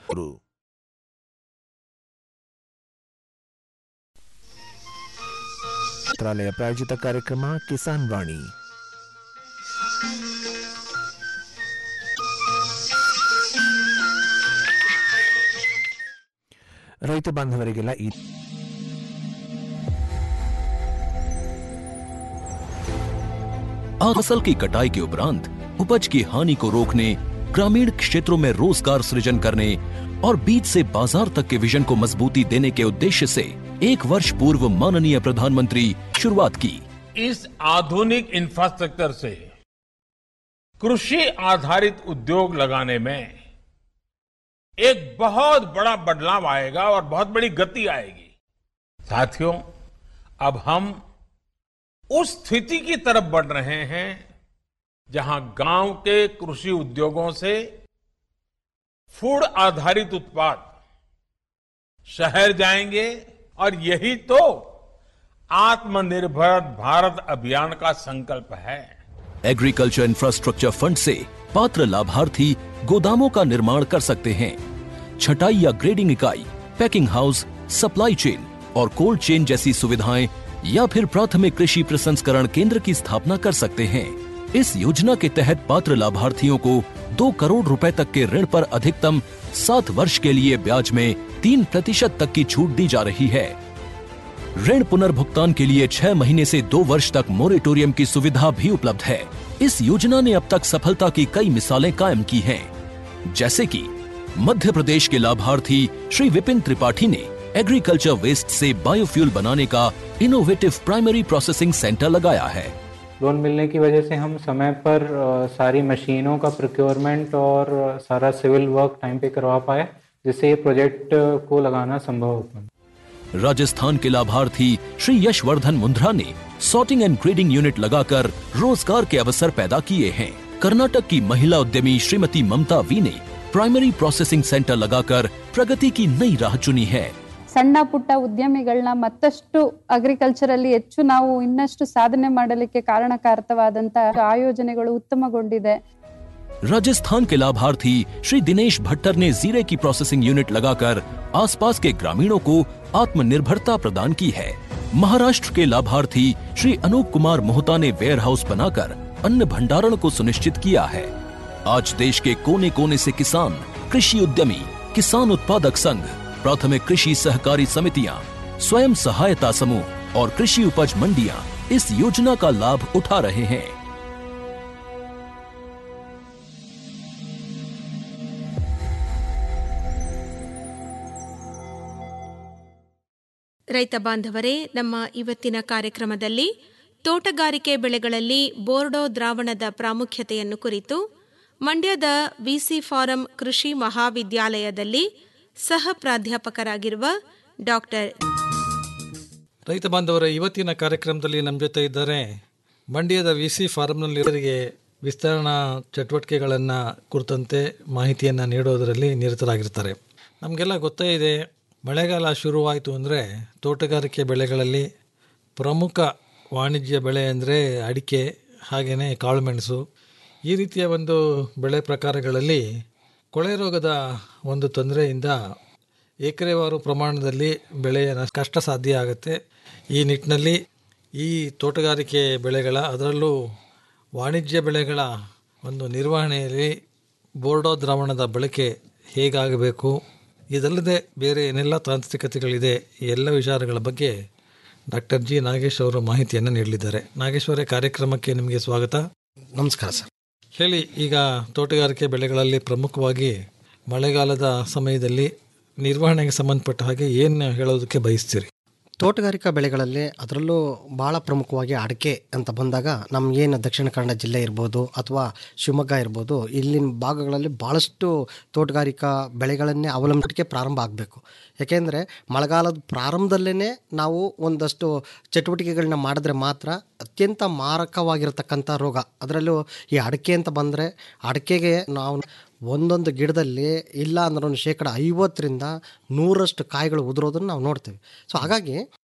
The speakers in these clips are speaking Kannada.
ಮಂತ್ರಾಲಯ ಪ್ರಾಯೋಜಿತ ಕಾರ್ಯಕ್ರಮ ಕಿಸಾನ್ ವಾಣಿ ರೈತ ಬಾಂಧವರಿಗೆಲ್ಲ ಈ फसल की कटाई के उपरांत उपज की हानि को रोकने ग्रामीण क्षेत्रों में रोजगार सृजन करने और बीज से बाजार तक के विजन को मजबूती देने के उद्देश्य से एक वर्ष पूर्व माननीय प्रधानमंत्री शुरुआत की इस आधुनिक इंफ्रास्ट्रक्चर से कृषि आधारित उद्योग लगाने में एक बहुत बड़ा बदलाव आएगा और बहुत बड़ी गति आएगी साथियों अब हम उस स्थिति की तरफ बढ़ रहे हैं जहां गांव के कृषि उद्योगों से फूड आधारित उत्पाद शहर जाएंगे और यही तो आत्मनिर्भर भारत अभियान का संकल्प है एग्रीकल्चर इंफ्रास्ट्रक्चर फंड से पात्र लाभार्थी गोदामों का निर्माण कर सकते हैं छटाई या ग्रेडिंग इकाई पैकिंग हाउस सप्लाई चेन और कोल्ड चेन जैसी सुविधाएं या फिर प्राथमिक कृषि प्रसंस्करण केंद्र की स्थापना कर सकते हैं इस योजना के तहत पात्र लाभार्थियों को दो करोड़ रुपए तक के ऋण पर अधिकतम सात वर्ष के लिए ब्याज में तीन प्रतिशत तक की छूट दी जा रही है ऋण पुनर्भुगतान के लिए छह महीने से दो वर्ष तक मोरेटोरियम की सुविधा भी उपलब्ध है इस योजना ने अब तक सफलता की कई मिसालें कायम की हैं, जैसे कि मध्य प्रदेश के लाभार्थी श्री विपिन त्रिपाठी ने एग्रीकल्चर वेस्ट से बायोफ्यूल बनाने का इनोवेटिव प्राइमरी प्रोसेसिंग सेंटर लगाया है लोन मिलने की वजह से हम समय पर अ, सारी मशीनों का प्रोक्योरमेंट और अ, सारा सिविल वर्क टाइम पे करवा पाए जिससे ये प्रोजेक्ट अ, को लगाना संभव हो पाए राजस्थान के लाभार्थी श्री यशवर्धन मुंद्रा ने सॉर्टिंग एंड ग्रेडिंग यूनिट लगाकर रोजगार के अवसर पैदा किए हैं कर्नाटक की महिला उद्यमी श्रीमती ममता वी ने प्राइमरी प्रोसेसिंग सेंटर लगाकर प्रगति की नई राह चुनी है ಸಣ್ಣ ಪುಟ್ಟ ಉದ್ಯಮಿಗಳನ್ನ ಮತ್ತಷ್ಟು ಅಗ್ರಿಕಲ್ಚರ್ ಅಲ್ಲಿ ಹೆಚ್ಚು ನಾವು ಇನ್ನಷ್ಟು ಸಾಧನೆ ಮಾಡಲಿಕ್ಕೆ ಕಾರಣಕಾರಕವಾದಂತ ಆಯೋಜನೆಗಳು ಉತ್ತಮಗೊಂಡಿದೆ राजस्थान के लाभार्थी श्री दिनेश भट्टर ने जीरे की प्रोसेसिंग यूनिट लगाकर आसपास के ग्रामीणों को आत्मनिर्भरता प्रदान की है महाराष्ट्र के लाभार्थी श्री अनूप कुमार मोहता ने वेयर हाउस बनाकर अन्न भंडारण को सुनिश्चित किया है आज देश के कोने कोने से किसान कृषि उद्यमी किसान उत्पादक संघ प्राथमिक कृषि सहकारी समितियां स्वयं सहायता समूह और कृषि उपज मंडियां इस योजना का लाभ उठा रहे हैं ರೈತ ಬಾಂಧವರೇ ನಮ್ಮ ಇವತ್ತಿನ ಕಾರ್ಯಕ್ರಮದಲ್ಲಿ ತೋಟಗಾರಿಕೆ ಬೆಳೆಗಳಲ್ಲಿ ಬೋರ್ಡೋ ದ್ರಾವಣದ ಪ್ರಾಮುಖ್ಯತೆಯನ್ನು ಕುರಿತು ಮಂಡ್ಯದ ವಿಸಿ ಫಾರಂ ಕೃಷಿ ಮಹಾವಿದ್ಯಾಲಯದಲ್ಲಿ ಸಹ ಪ್ರಾಧ್ಯಾಪಕರಾಗಿರುವ ಡಾಕ್ಟರ್ ರೈತ ಬಾಂಧವರ ಇವತ್ತಿನ ಕಾರ್ಯಕ್ರಮದಲ್ಲಿ ನಮ್ಮ ಜೊತೆ ಇದ್ದಾರೆ ಮಂಡ್ಯದ ವಿ ಸಿ ಫಾರಂನಲ್ಲಿ ಇವರಿಗೆ ವಿಸ್ತರಣಾ ಚಟುವಟಿಕೆಗಳನ್ನು ಕುರಿತಂತೆ ಮಾಹಿತಿಯನ್ನು ನೀಡೋದರಲ್ಲಿ ನಿರತರಾಗಿರ್ತಾರೆ ನಮಗೆಲ್ಲ ಗೊತ್ತೇ ಇದೆ ಮಳೆಗಾಲ ಶುರುವಾಯಿತು ಅಂದರೆ ತೋಟಗಾರಿಕೆ ಬೆಳೆಗಳಲ್ಲಿ ಪ್ರಮುಖ ವಾಣಿಜ್ಯ ಬೆಳೆ ಅಂದರೆ ಅಡಿಕೆ ಹಾಗೆಯೇ ಕಾಳುಮೆಣಸು ಈ ರೀತಿಯ ಒಂದು ಬೆಳೆ ಪ್ರಕಾರಗಳಲ್ಲಿ ಕೊಳೆ ರೋಗದ ಒಂದು ತೊಂದರೆಯಿಂದ ಎಕರೆವಾರು ಪ್ರಮಾಣದಲ್ಲಿ ಬೆಳೆಯ ನಷ್ಟ- ಕಷ್ಟ ಸಾಧ್ಯ ಆಗುತ್ತೆ ಈ ನಿಟ್ಟಿನಲ್ಲಿ ಈ ತೋಟಗಾರಿಕೆ ಬೆಳೆಗಳ ಅದರಲ್ಲೂ ವಾಣಿಜ್ಯ ಬೆಳೆಗಳ ಒಂದು ನಿರ್ವಹಣೆಯಲ್ಲಿ ಬೋರ್ಡೋ ದ್ರಾವಣದ ಬಳಕೆ ಹೇಗಾಗಬೇಕು ಇದಲ್ಲದೆ ಬೇರೆ ಏನೆಲ್ಲ ತಾಂತ್ರಿಕತೆಗಳಿದೆ ಈ ಎಲ್ಲ ವಿಚಾರಗಳ ಬಗ್ಗೆ ಡಾಕ್ಟರ್ ಜಿ ನಾಗೇಶ್ ಅವರು ಮಾಹಿತಿಯನ್ನು ನೀಡಲಿದ್ದಾರೆ ನಾಗೇಶ್ ಅವರೇ ಕಾರ್ಯಕ್ರಮಕ್ಕೆ ನಿಮಗೆ ಸ್ವಾಗತ ನಮಸ್ಕಾರ ಸರ್ ಹೇಳಿ ಈಗ ತೋಟಗಾರಿಕೆ ಬೆಳೆಗಳಲ್ಲಿ ಪ್ರಮುಖವಾಗಿ ಮಳೆಗಾಲದ ಸಮಯದಲ್ಲಿ ನಿರ್ವಹಣೆಗೆ ಸಂಬಂಧಪಟ್ಟ ಹಾಗೆ ಏನು ಹೇಳೋದಕ್ಕೆ ಬಯಸ್ತೀರಿ ತೋಟಗಾರಿಕಾ ಬೆಳೆಗಳಲ್ಲಿ ಅದರಲ್ಲೂ ಭಾಳ ಪ್ರಮುಖವಾಗಿ ಅಡಿಕೆ ಅಂತ ಬಂದಾಗ ನಮಗೇನು ದಕ್ಷಿಣ ಕನ್ನಡ ಜಿಲ್ಲೆ ಇರ್ಬೋದು ಅಥವಾ ಶಿವಮೊಗ್ಗ ಇರ್ಬೋದು ಇಲ್ಲಿನ ಭಾಗಗಳಲ್ಲಿ ಭಾಳಷ್ಟು ತೋಟಗಾರಿಕಾ ಬೆಳೆಗಳನ್ನೇ ಅವಲಂಬಿಕೆ ಪ್ರಾರಂಭ ಆಗಬೇಕು ಯಾಕೆಂದರೆ ಮಳೆಗಾಲದ ಪ್ರಾರಂಭದಲ್ಲೇ ನಾವು ಒಂದಷ್ಟು ಚಟುವಟಿಕೆಗಳನ್ನ ಮಾಡಿದ್ರೆ ಮಾತ್ರ ಅತ್ಯಂತ ಮಾರಕವಾಗಿರತಕ್ಕಂಥ ರೋಗ ಅದರಲ್ಲೂ ಈ ಅಡಿಕೆ ಅಂತ ಬಂದರೆ ಅಡಿಕೆಗೆ ನಾವು ಒಂದೊಂದು ಗಿಡದಲ್ಲಿ ಇಲ್ಲ ಅಂದ್ರೆ ಒಂದು ಶೇಕಡ ಐವತ್ತರಿಂದ ನೂರಷ್ಟು ಕಾಯಿಗಳು ಉದುರೋದನ್ನು ನಾವು ನೋಡ್ತೀವಿ ಸೊ ಹಾಗಾಗಿ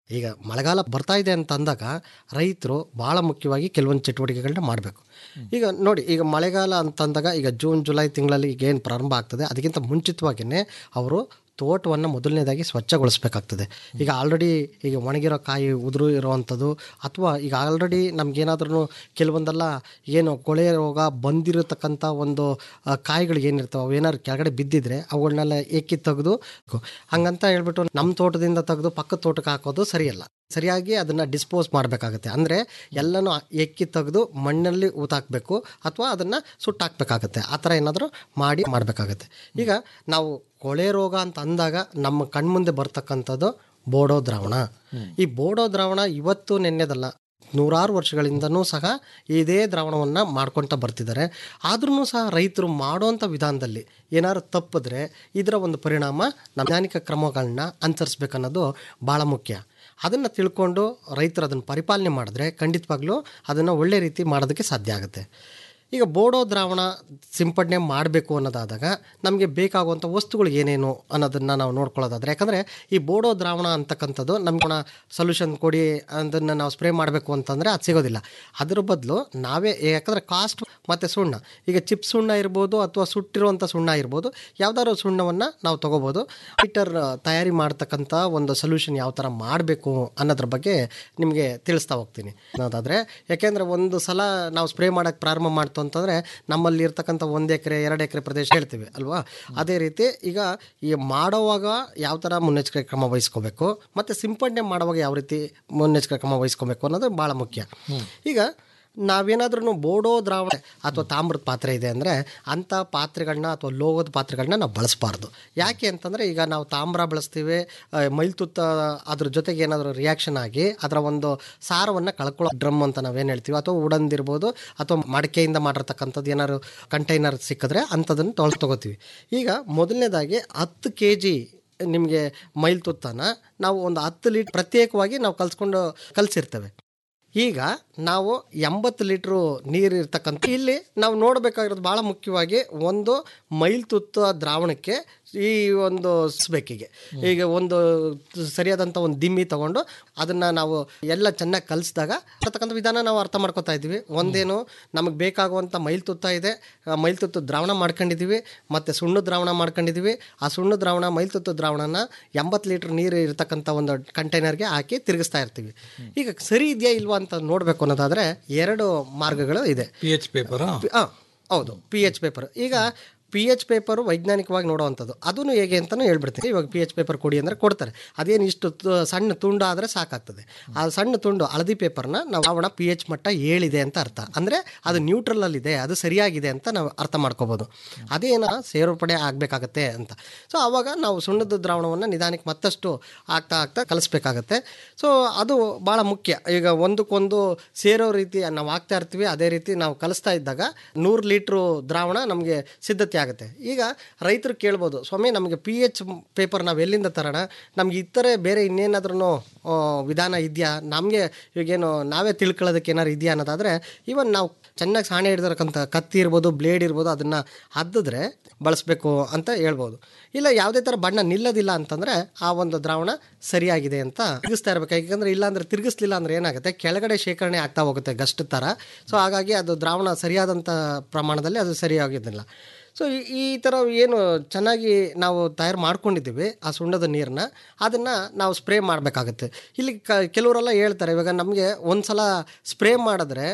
ಈಗ ಮಳೆಗಾಲ ಬರ್ತಾ ಇದೆ ಅಂತ ಅಂದಾಗ ರೈತರು ಭಾಳ ಮುಖ್ಯವಾಗಿ ಕೆಲವೊಂದು ಚಟುವಟಿಕೆಗಳನ್ನ ಮಾಡಬೇಕು ಈಗ ನೋಡಿ ಈಗ ಮಳೆಗಾಲ ಅಂತಂದಾಗ ಈಗ ಜೂನ್ ಜುಲೈ ತಿಂಗಳಲ್ಲಿ ಈಗ ಏನು ಪ್ರಾರಂಭ ಆಗ್ತದೆ ಅದಕ್ಕಿಂತ ಮುಂಚಿತವಾಗಿಯೇ ಅವರು ತೋಟವನ್ನು ಮೊದಲನೇದಾಗಿ ಸ್ವಚ್ಛಗೊಳಿಸ್ಬೇಕಾಗ್ತದೆ ಈಗ ಆಲ್ರೆಡಿ ಈಗ ಒಣಗಿರೋ ಕಾಯಿ ಉದುರು ಇರುವಂಥದ್ದು ಅಥವಾ ಈಗ ಆಲ್ರೆಡಿ ನಮಗೇನಾದ್ರೂ ಕೆಲವೊಂದೆಲ್ಲ ಏನು ಕೊಳೆ ರೋಗ ಬಂದಿರತಕ್ಕಂಥ ಒಂದು ಆ, ಕಾಯಿಗಳು ಏನಿರ್ತಾವೆ ಅವು ಏನಾದ್ರು ಕೆಳಗಡೆ ಬಿದ್ದಿದ್ರೆ ಅವುಗಳನ್ನೆಲ್ಲ ಏಕಿ ತೆಗೆದು ಹಂಗಂತ ಹೇಳ್ಬಿಟ್ಟು ನಮ್ಮ ತೋಟದಿಂದ ತೆಗೆದು ಪಕ್ಕದ ತೋಟಕ್ಕೆ ಹಾಕೋದು ಸರಿಯಲ್ಲ ಸರಿಯಾಗಿ ಅದನ್ನು ಡಿಸ್ಪೋಸ್ ಮಾಡಬೇಕಾಗತ್ತೆ ಅಂದರೆ ಎಲ್ಲನೂ ಎಕ್ಕಿ ತೆಗೆದು ಮಣ್ಣಲ್ಲಿ ಊತಾಕಬೇಕು ಅಥವಾ ಅದನ್ನು ಸುಟ್ಟಾಕಬೇಕಾಗತ್ತೆ ಆ ಥರ ಏನಾದರೂ ಮಾಡಿ ಮಾಡಬೇಕಾಗತ್ತೆ ಈಗ ನಾವು ಕೊಳೆ ರೋಗ ಅಂತ ಅಂದಾಗ ನಮ್ಮ ಕಣ್ಮುಂದೆ ಬರ್ತಕ್ಕಂಥದ್ದು ಬೋಡೋ ದ್ರಾವಣ ಈ ಬೋಡೋ ದ್ರಾವಣ ಇವತ್ತು ನೆನ್ನೆದಲ್ಲ ನೂರಾರು ವರ್ಷಗಳಿಂದನೂ ಸಹ ಇದೇ ದ್ರಾವಣವನ್ನು ಮಾಡ್ಕೊತ ಬರ್ತಿದ್ದಾರೆ ಆದ್ರೂ ಸಹ ರೈತರು ಮಾಡೋಂಥ ವಿಧಾನದಲ್ಲಿ ಏನಾದ್ರು ತಪ್ಪಿದ್ರೆ ಇದರ ಒಂದು ಪರಿಣಾಮ ವೈಜ್ಞಾನಿಕ ಕ್ರಮಗಳನ್ನ ಅನುಸರಿಸ್ಬೇಕನ್ನೋದು ಭಾಳ ಮುಖ್ಯ ಅದನ್ನು ತಿಳ್ಕೊಂಡು ರೈತರು ಅದನ್ನು ಪರಿಪಾಲನೆ ಮಾಡಿದ್ರೆ ಖಂಡಿತವಾಗ್ಲೂ ಅದನ್ನು ಒಳ್ಳೆ ರೀತಿ ಮಾಡೋದಕ್ಕೆ ಸಾಧ್ಯ ಆಗುತ್ತೆ ಈಗ ಬೋಡೋ ದ್ರಾವಣ ಸಿಂಪಡಣೆ ಮಾಡಬೇಕು ಅನ್ನೋದಾದಾಗ ನಮಗೆ ಬೇಕಾಗುವಂಥ ವಸ್ತುಗಳು ಏನೇನು ಅನ್ನೋದನ್ನು ನಾವು ನೋಡ್ಕೊಳ್ಳೋದಾದ್ರೆ ಯಾಕಂದರೆ ಈ ಬೋಡೋ ದ್ರಾವಣ ಅಂತಕ್ಕಂಥದ್ದು ನಮ್ಗೆ ಸೊಲ್ಯೂಷನ್ ಕೊಡಿ ಅದನ್ನು ನಾವು ಸ್ಪ್ರೇ ಮಾಡಬೇಕು ಅಂತಂದರೆ ಅದು ಸಿಗೋದಿಲ್ಲ ಅದ್ರ ಬದಲು ನಾವೇ ಯಾಕಂದರೆ ಕಾಸ್ಟ್ ಮತ್ತು ಸುಣ್ಣ ಈಗ ಚಿಪ್ ಸುಣ್ಣ ಇರ್ಬೋದು ಅಥವಾ ಸುಟ್ಟಿರುವಂಥ ಸುಣ್ಣ ಇರ್ಬೋದು ಯಾವ್ದಾದ್ರು ಸುಣ್ಣವನ್ನು ನಾವು ತೊಗೋಬೋದು ಲೀಟರ್ ತಯಾರಿ ಮಾಡ್ತಕ್ಕಂಥ ಒಂದು ಸೊಲ್ಯೂಷನ್ ಯಾವ ಥರ ಮಾಡಬೇಕು ಅನ್ನೋದ್ರ ಬಗ್ಗೆ ನಿಮಗೆ ತಿಳಿಸ್ತಾ ಹೋಗ್ತೀನಿ ಅನ್ನೋದಾದರೆ ಯಾಕೆಂದರೆ ಒಂದು ಸಲ ನಾವು ಸ್ಪ್ರೇ ಮಾಡೋಕ್ಕೆ ಪ್ರಾರಂಭ ಮಾಡ್ತು ಅಂತಂದರೆ ನಮ್ಮಲ್ಲಿ ಇರ್ತಕ್ಕಂಥ ಒಂದು ಎಕರೆ ಎರಡು ಎಕರೆ ಪ್ರದೇಶ ಹೇಳ್ತೀವಿ ಅಲ್ವಾ ಅದೇ ರೀತಿ ಈಗ ಈ ಮಾಡೋವಾಗ ಯಾವ ಥರ ಮುನ್ನೆಚ್ಚರಿಕೆ ಕ್ರಮ ವಹಿಸ್ಕೋಬೇಕು ಮತ್ತು ಸಿಂಪಡಣೆ ಮಾಡುವಾಗ ಯಾವ ರೀತಿ ಮುನ್ನೆಚ್ಚರಿಕೆ ಕ್ರಮ ವಹಿಸ್ಕೋಬೇಕು ಅನ್ನೋದು ಭಾಳ ಮುಖ್ಯ ಈಗ ನಾವೇನಾದ್ರೂ ಬೋಡೋ ದ್ರಾವಣ ಅಥವಾ ತಾಮ್ರದ ಪಾತ್ರೆ ಇದೆ ಅಂದರೆ ಅಂಥ ಪಾತ್ರೆಗಳನ್ನ ಅಥವಾ ಲೋಹದ ಪಾತ್ರೆಗಳನ್ನ ನಾವು ಬಳಸಬಾರ್ದು ಯಾಕೆ ಅಂತಂದರೆ ಈಗ ನಾವು ತಾಮ್ರ ಬಳಸ್ತೀವಿ ಆ, ಮೈಲ್ತುತ್ತ ಅದ್ರ ಜೊತೆಗೆ ಏನಾದರೂ ರಿಯಾಕ್ಷನ್ ಆಗಿ ಅದರ ಒಂದು ಸಾರವನ್ನು ಕಳ್ಕೊಳ್ಳೋ ಡ್ರಮ್ ಅಂತ ನಾವೇನು ಹೇಳ್ತೀವಿ ಅಥವಾ ಉಡಂದಿರ್ಬೋದು ಅಥವಾ ಮಡಿಕೆಯಿಂದ ಮಾಡಿರ್ತಕ್ಕಂಥದ್ದು ಏನಾದ್ರು ಕಂಟೈನರ್ ಸಿಕ್ಕಿದ್ರೆ ಅಂಥದನ್ನು ತೊಳೆದು ತೊಗೋತೀವಿ ಈಗ ಮೊದಲನೇದಾಗಿ ಹತ್ತು ಕೆ ಜಿ ನಿಮಗೆ ಮೈಲ್ ತುತ್ತನ ನಾವು ಒಂದು ಹತ್ತು ಲೀಟ್ರ್ ಪ್ರತ್ಯೇಕವಾಗಿ ನಾವು ಕಲ್ಸ್ಕೊಂಡು ಕಲಿಸಿರ್ತೇವೆ ಈಗ ನಾವು ಎಂಬತ್ತು ಲೀಟ್ರು ನೀರು ಇರ್ತಕ್ಕಂಥ ಇಲ್ಲಿ ನಾವು ನೋಡಬೇಕಾಗಿರೋದು ಭಾಳ ಮುಖ್ಯವಾಗಿ ಒಂದು ಮೈಲ್ ತುತ್ತ ದ್ರಾವಣಕ್ಕೆ ಈ ಒಂದು ಸ್ಬೇಕಿಗೆ ಈಗ ಒಂದು ಸರಿಯಾದಂಥ ಒಂದು ದಿಮ್ಮಿ ತಗೊಂಡು ಅದನ್ನು ನಾವು ಎಲ್ಲ ಚೆನ್ನಾಗಿ ಕಲಿಸಿದಾಗ ಇರ್ತಕ್ಕಂಥ ವಿಧಾನ ನಾವು ಅರ್ಥ ಮಾಡ್ಕೊತಾ ಇದ್ದೀವಿ ಒಂದೇನು ನಮಗೆ ಬೇಕಾಗುವಂಥ ಮೈಲ್ ತುತ್ತ ಇದೆ ಆ ಮೈಲ್ ತುತ್ತು ದ್ರಾವಣ ಮಾಡ್ಕೊಂಡಿದ್ದೀವಿ ಮತ್ತು ಸುಣ್ಣದ ದ್ರಾವಣ ಮಾಡ್ಕೊಂಡಿದ್ದೀವಿ ಆ ಸುಣ್ಣದ ದ್ರಾವಣ ಮೈಲ್ ತುತ್ತು ದ್ರಾವಣನ ಎಂಬತ್ತು ಲೀಟ್ರ್ ನೀರು ಇರತಕ್ಕಂಥ ಒಂದು ಕಂಟೈನರ್ಗೆ ಹಾಕಿ ತಿರುಗಿಸ್ತಾ ಇರ್ತೀವಿ ಈಗ ಸರಿ ಇದೆಯಾ ಇಲ್ವಾ ಅಂತ ನೋಡಬೇಕು ಅನ್ನೋದಾದರೆ ಎರಡು ಮಾರ್ಗಗಳು ಇದೆ ಪಿ ಎಚ್ ಪೇಪರಾ ಆ, ಹೌದು ಪಿ ಎಚ್ ಪೇಪರ್ ಈಗ ಪಿ ಎಚ್ ಪೇಪರು ವೈಜ್ಞಾನಿಕವಾಗಿ ನೋಡುವಂಥದ್ದು ಅದನ್ನು ಹೇಗೆ ಅಂತಲೂ ಹೇಳ್ಬಿಡ್ತೀನಿ ಇವಾಗ ಪಿ ಎಚ್ ಪೇಪರ್ ಕೊಡಿ ಅಂದರೆ ಕೊಡ್ತಾರೆ ಅದೇನು ಇಷ್ಟು ತು- ಸಣ್ಣ ತುಂಡು ಆದರೆ ಸಾಕಾಗ್ತದೆ ಆ ಸಣ್ಣ ತುಂಡು ಹಳದಿ ಪೇಪರ್ನ ನಾವು ದ್ರಾವಣ ಪಿ ಎಚ್ ಮಟ್ಟ ಏಳಿದೆ ಅಂತ ಅರ್ಥ ಅಂದರೆ ಅದು ನ್ಯೂಟ್ರಲಲ್ಲಿದೆ ಅದು ಸರಿಯಾಗಿದೆ ಅಂತ ನಾವು ಅರ್ಥ ಮಾಡ್ಕೋಬೋದು ಅದೇನ ಸೇರ್ಪಡೆ ಆಗಬೇಕಾಗತ್ತೆ ಅಂತ ಸೊ ಆವಾಗ ನಾವು ಸುಣ್ಣದ ದ್ರಾವಣವನ್ನು ನಿಧಾನಕ್ಕೆ ಮತ್ತಷ್ಟು ಆಗ್ತಾ ಆಗ್ತಾ ಕಲಿಸ್ಬೇಕಾಗತ್ತೆ ಸೊ ಅದು ಭಾಳ ಮುಖ್ಯ ಈಗ ಒಂದಕ್ಕೊಂದು ಸೇರೋ ರೀತಿ ನಾವು ಆಗ್ತಾ ಇರ್ತೀವಿ ಅದೇ ರೀತಿ ನಾವು ಕಲಿಸ್ತಾ ಇದ್ದಾಗ ನೂರು ಲೀಟ್ರು ದ್ರಾವಣ ನಮಗೆ ಸಿದ್ಧತೆ ಆಗುತ್ತೆ ಈಗ ರೈತರು ಕೇಳ್ಬೋದು ಸ್ವಾಮಿ ನಮಗೆ ಪಿ ಎಚ್ ಪೇಪರ್ ನಾವು ಎಲ್ಲಿಂದ ತರೋಣ ನಮ್ಗೆ ಇತರೆ ಬೇರೆ ಇನ್ನೇನಾದ್ರೂ ವಿಧಾನ ಇದೆಯಾ ನಮಗೆ ಈಗೇನು ನಾವೇ ತಿಳ್ಕೊಳ್ಳೋದಕ್ಕೆ ಏನಾರು ಇದೆಯಾ ಅನ್ನೋದಾದರೆ ಇವನ್ ನಾವು ಚೆನ್ನಾಗಿ ಸಾಣೆ ಹಿಡಿದಿರಕ್ಕಂಥ ಕತ್ತಿ ಇರ್ಬೋದು ಬ್ಲೇಡ್ ಇರ್ಬೋದು ಅದನ್ನು ಹದ್ದಿದ್ರೆ ಬಳಸಬೇಕು ಅಂತ ಹೇಳ್ಬೋದು ಇಲ್ಲ ಯಾವುದೇ ಥರ ಬಣ್ಣ ನಿಲ್ಲೋದಿಲ್ಲ ಅಂತಂದರೆ ಆ ಒಂದು ದ್ರಾವಣ ಸರಿಯಾಗಿದೆ ಅಂತ ತಿರುಗಿಸ್ತಾ ಇರಬೇಕು ಯಾಕಂದರೆ ಇಲ್ಲಾಂದರೆ ತಿರುಗಿಸ್ಲಿಲ್ಲ ಅಂದರೆ ಏನಾಗುತ್ತೆ ಕೆಳಗಡೆ ಶೇಖರಣೆ ಆಗ್ತಾ ಹೋಗುತ್ತೆ ಗಸ್ಟ್ ಥರ ಸೊ ಹಾಗಾಗಿ ಅದು ದ್ರಾವಣ ಸರಿಯಾದಂಥ ಪ್ರಮಾಣದಲ್ಲಿ ಅದು ಸರಿಯಾಗಿದ್ದಿಲ್ಲ ಸೊ ಈ- ಈ ಥರ ಏನು ಚೆನ್ನಾಗಿ ನಾವು ತಯಾರು ಮಾಡ್ಕೊಂಡಿದ್ದೀವಿ ಆ ಸುಣ್ಣದ ನೀರನ್ನ ಅದನ್ನು ನಾವು ಸ್ಪ್ರೇ ಮಾಡಬೇಕಾಗತ್ತೆ ಇಲ್ಲಿ ಕ ಕೆಲವರೆಲ್ಲ ಹೇಳ್ತಾರೆ ಇವಾಗ ನಮಗೆ ಒಂದು ಸಲ ಸ್ಪ್ರೇ ಮಾಡಿದ್ರೆ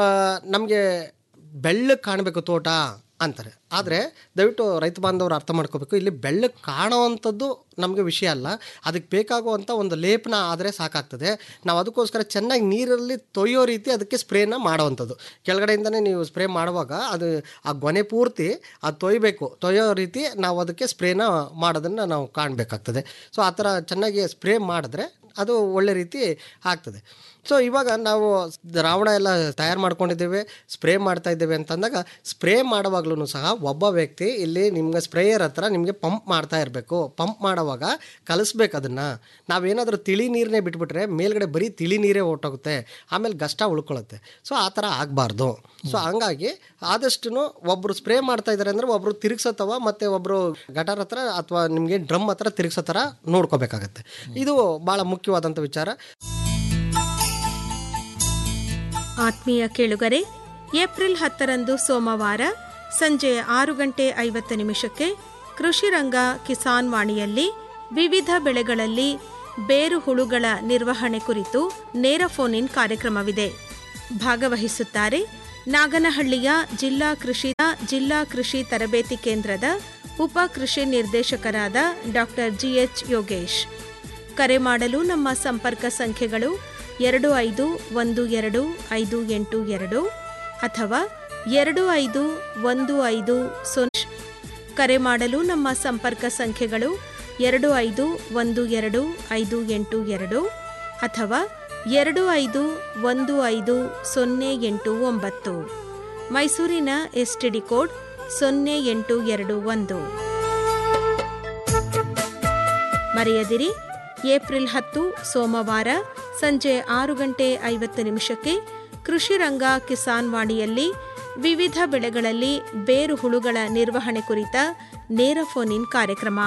ನಮಗೆ ಬೆಳ್ಳಗೆ ಕಾಣಬೇಕು ತೋಟ ಅಂತಾರೆ ಆದರೆ ದಯವಿಟ್ಟು ರೈತ ಬಾಂಧವರು ಅರ್ಥ ಮಾಡ್ಕೋಬೇಕು ಇಲ್ಲಿ ಬೆಳ್ಳಗೆ ಕಾಣುವಂಥದ್ದು ನಮಗೆ ವಿಷಯ ಅಲ್ಲ ಅದಕ್ಕೆ ಬೇಕಾಗುವಂಥ ಒಂದು ಲೇಪನ ಆದರೆ ಸಾಕಾಗ್ತದೆ ನಾವು ಅದಕ್ಕೋಸ್ಕರ ಚೆನ್ನಾಗಿ ನೀರಲ್ಲಿ ತೊಯ್ಯೋ ರೀತಿ ಅದಕ್ಕೆ ಸ್ಪ್ರೇನ ಮಾಡುವಂಥದ್ದು ಕೆಳಗಡೆಯಿಂದನೇ ನೀವು ಸ್ಪ್ರೇ ಮಾಡುವಾಗ ಅದು ಆ ಗೊನೆ ಪೂರ್ತಿ ಅದು ತೊಯ್ಬೇಕು ತೊಯ್ಯೋ ರೀತಿ ನಾವು ಅದಕ್ಕೆ ಸ್ಪ್ರೇನ ಮಾಡೋದನ್ನು ನಾವು ಕಾಣಬೇಕಾಗ್ತದೆ ಸೊ ಆ ಥರ ಚೆನ್ನಾಗಿ ಸ್ಪ್ರೇ ಮಾಡಿದ್ರೆ ಅದು ಒಳ್ಳೆ ರೀತಿ ಆಗ್ತದೆ ಸೊ ಇವಾಗ ನಾವು ದ್ರಾವಣ ಎಲ್ಲ ತಯಾರು ಮಾಡ್ಕೊಂಡಿದ್ದೇವೆ ಸ್ಪ್ರೇ ಮಾಡ್ತಾ ಇದ್ದೇವೆ ಅಂತಂದಾಗ ಸ್ಪ್ರೇ ಮಾಡುವಾಗ್ಲೂ ಸಹ ಒಬ್ಬ ವ್ಯಕ್ತಿ ಇಲ್ಲಿ ನಿಮ್ಗೆ ಸ್ಪ್ರೇಯರ್ ಹತ್ರ ನಿಮಗೆ ಪಂಪ್ ಮಾಡ್ತಾ ಇರಬೇಕು ಪಂಪ್ ಮಾಡುವಾಗ ಕಲಿಸ್ಬೇಕು ಅದನ್ನು ನಾವೇನಾದರೂ ತಿಳಿ ನೀರನ್ನೇ ಬಿಟ್ಬಿಟ್ರೆ ಮೇಲ್ಗಡೆ ಬರೀ ತಿಳಿ ನೀರೇ ಹೊರ್ಟೋಗುತ್ತೆ ಆಮೇಲೆ ಗಷ್ಟ ಉಳ್ಕೊಳ್ಳುತ್ತೆ ಸೊ ಆ ಥರ ಆಗಬಾರ್ದು ಸೊ ಹಂಗಾಗಿ ಆದಷ್ಟು ಒಬ್ಬರು ಸ್ಪ್ರೇ ಮಾಡ್ತಾ ಇದ್ದಾರೆ ಅಂದರೆ ಒಬ್ಬರು ತಿರುಗಿಸೋತವ ಮತ್ತು ಒಬ್ಬರು ಗಟಾರ್ ಹತ್ರ ಅಥವಾ ನಿಮಗೆ ಡ್ರಮ್ ಹತ್ರ ತಿರುಗಿಸೋ ಥರ ನೋಡ್ಕೋಬೇಕಾಗತ್ತೆ ಇದು ಭಾಳ ಮುಖ್ಯ ಮುಖ್ಯವಾದಂಥ ವಿಚಾರ ಆತ್ಮೀಯ ಕೇಳುಗರೆ ಏಪ್ರಿಲ್ ಹತ್ತರಂದು ಸೋಮವಾರ ಸಂಜೆ ಆರು ಗಂಟೆ ಐವತ್ತು ನಿಮಿಷಕ್ಕೆ ಕೃಷಿ ರಂಗ ಕಿಸಾನ್ ವಾಣಿಯಲ್ಲಿ ವಿವಿಧ ಬೆಳೆಗಳಲ್ಲಿ ಬೇರು ಹುಳುಗಳ ನಿರ್ವಹಣೆ ಕುರಿತು ನೇರ ಫೋನ್ ಇನ್ ಕಾರ್ಯಕ್ರಮವಿದೆ ಭಾಗವಹಿಸುತ್ತಾರೆ ನಾಗನಹಳ್ಳಿಯ ಜಿಲ್ಲಾ ಕೃಷಿ ಜಿಲ್ಲಾ ಕೃಷಿ ತರಬೇತಿ ಕೇಂದ್ರದ ಉಪ ಕೃಷಿ ನಿರ್ದೇಶಕರಾದ ಡಾಕ್ಟರ್ ಜಿಎಚ್ ಯೋಗೇಶ್ ಕರೆ ಮಾಡಲು ನಮ್ಮ ಸಂಪರ್ಕ ಸಂಖ್ಯೆಗಳು ಎರಡು ಐದು ಒಂದು ಎರಡು ಐದು ಎಂಟು ಎರಡು ಅಥವಾ ಎರಡು ಐದು ಒಂದು ಐದು ಸೊನ್ನೆ ಕರೆ ಮಾಡಲು ನಮ್ಮ ಸಂಪರ್ಕ ಸಂಖ್ಯೆಗಳು ಎರಡು ಐದು ಒಂದು ಎರಡು ಐದು ಎಂಟು ಎರಡು ಅಥವಾ ಎರಡು ಐದು ಒಂದು ಐದು ಸೊನ್ನೆ ಎಂಟು ಒಂಬತ್ತು ಮೈಸೂರಿನ ಎಸ್ಟಿಡಿ ಕೋಡ್ ಸೊನ್ನೆ ಎಂಟು ಎರಡು ಒಂದು ಮರೆಯದಿರಿ ಏಪ್ರಿಲ್ ಹತ್ತು ಸೋಮವಾರ ಸಂಜೆ ಆರು ಗಂಟೆ ಐವತ್ತು ನಿಮಿಷಕ್ಕೆ ಕೃಷಿ ರಂಗ ಕಿಸಾನ್ ವಾಣಿಯಲ್ಲಿ ವಿವಿಧ ಬೆಳೆಗಳಲ್ಲಿ ಬೇರು ಹುಳುಗಳ ನಿರ್ವಹಣೆ ಕುರಿತ ನೇರ ಫೋನ್ ಇನ್ ಕಾರ್ಯಕ್ರಮ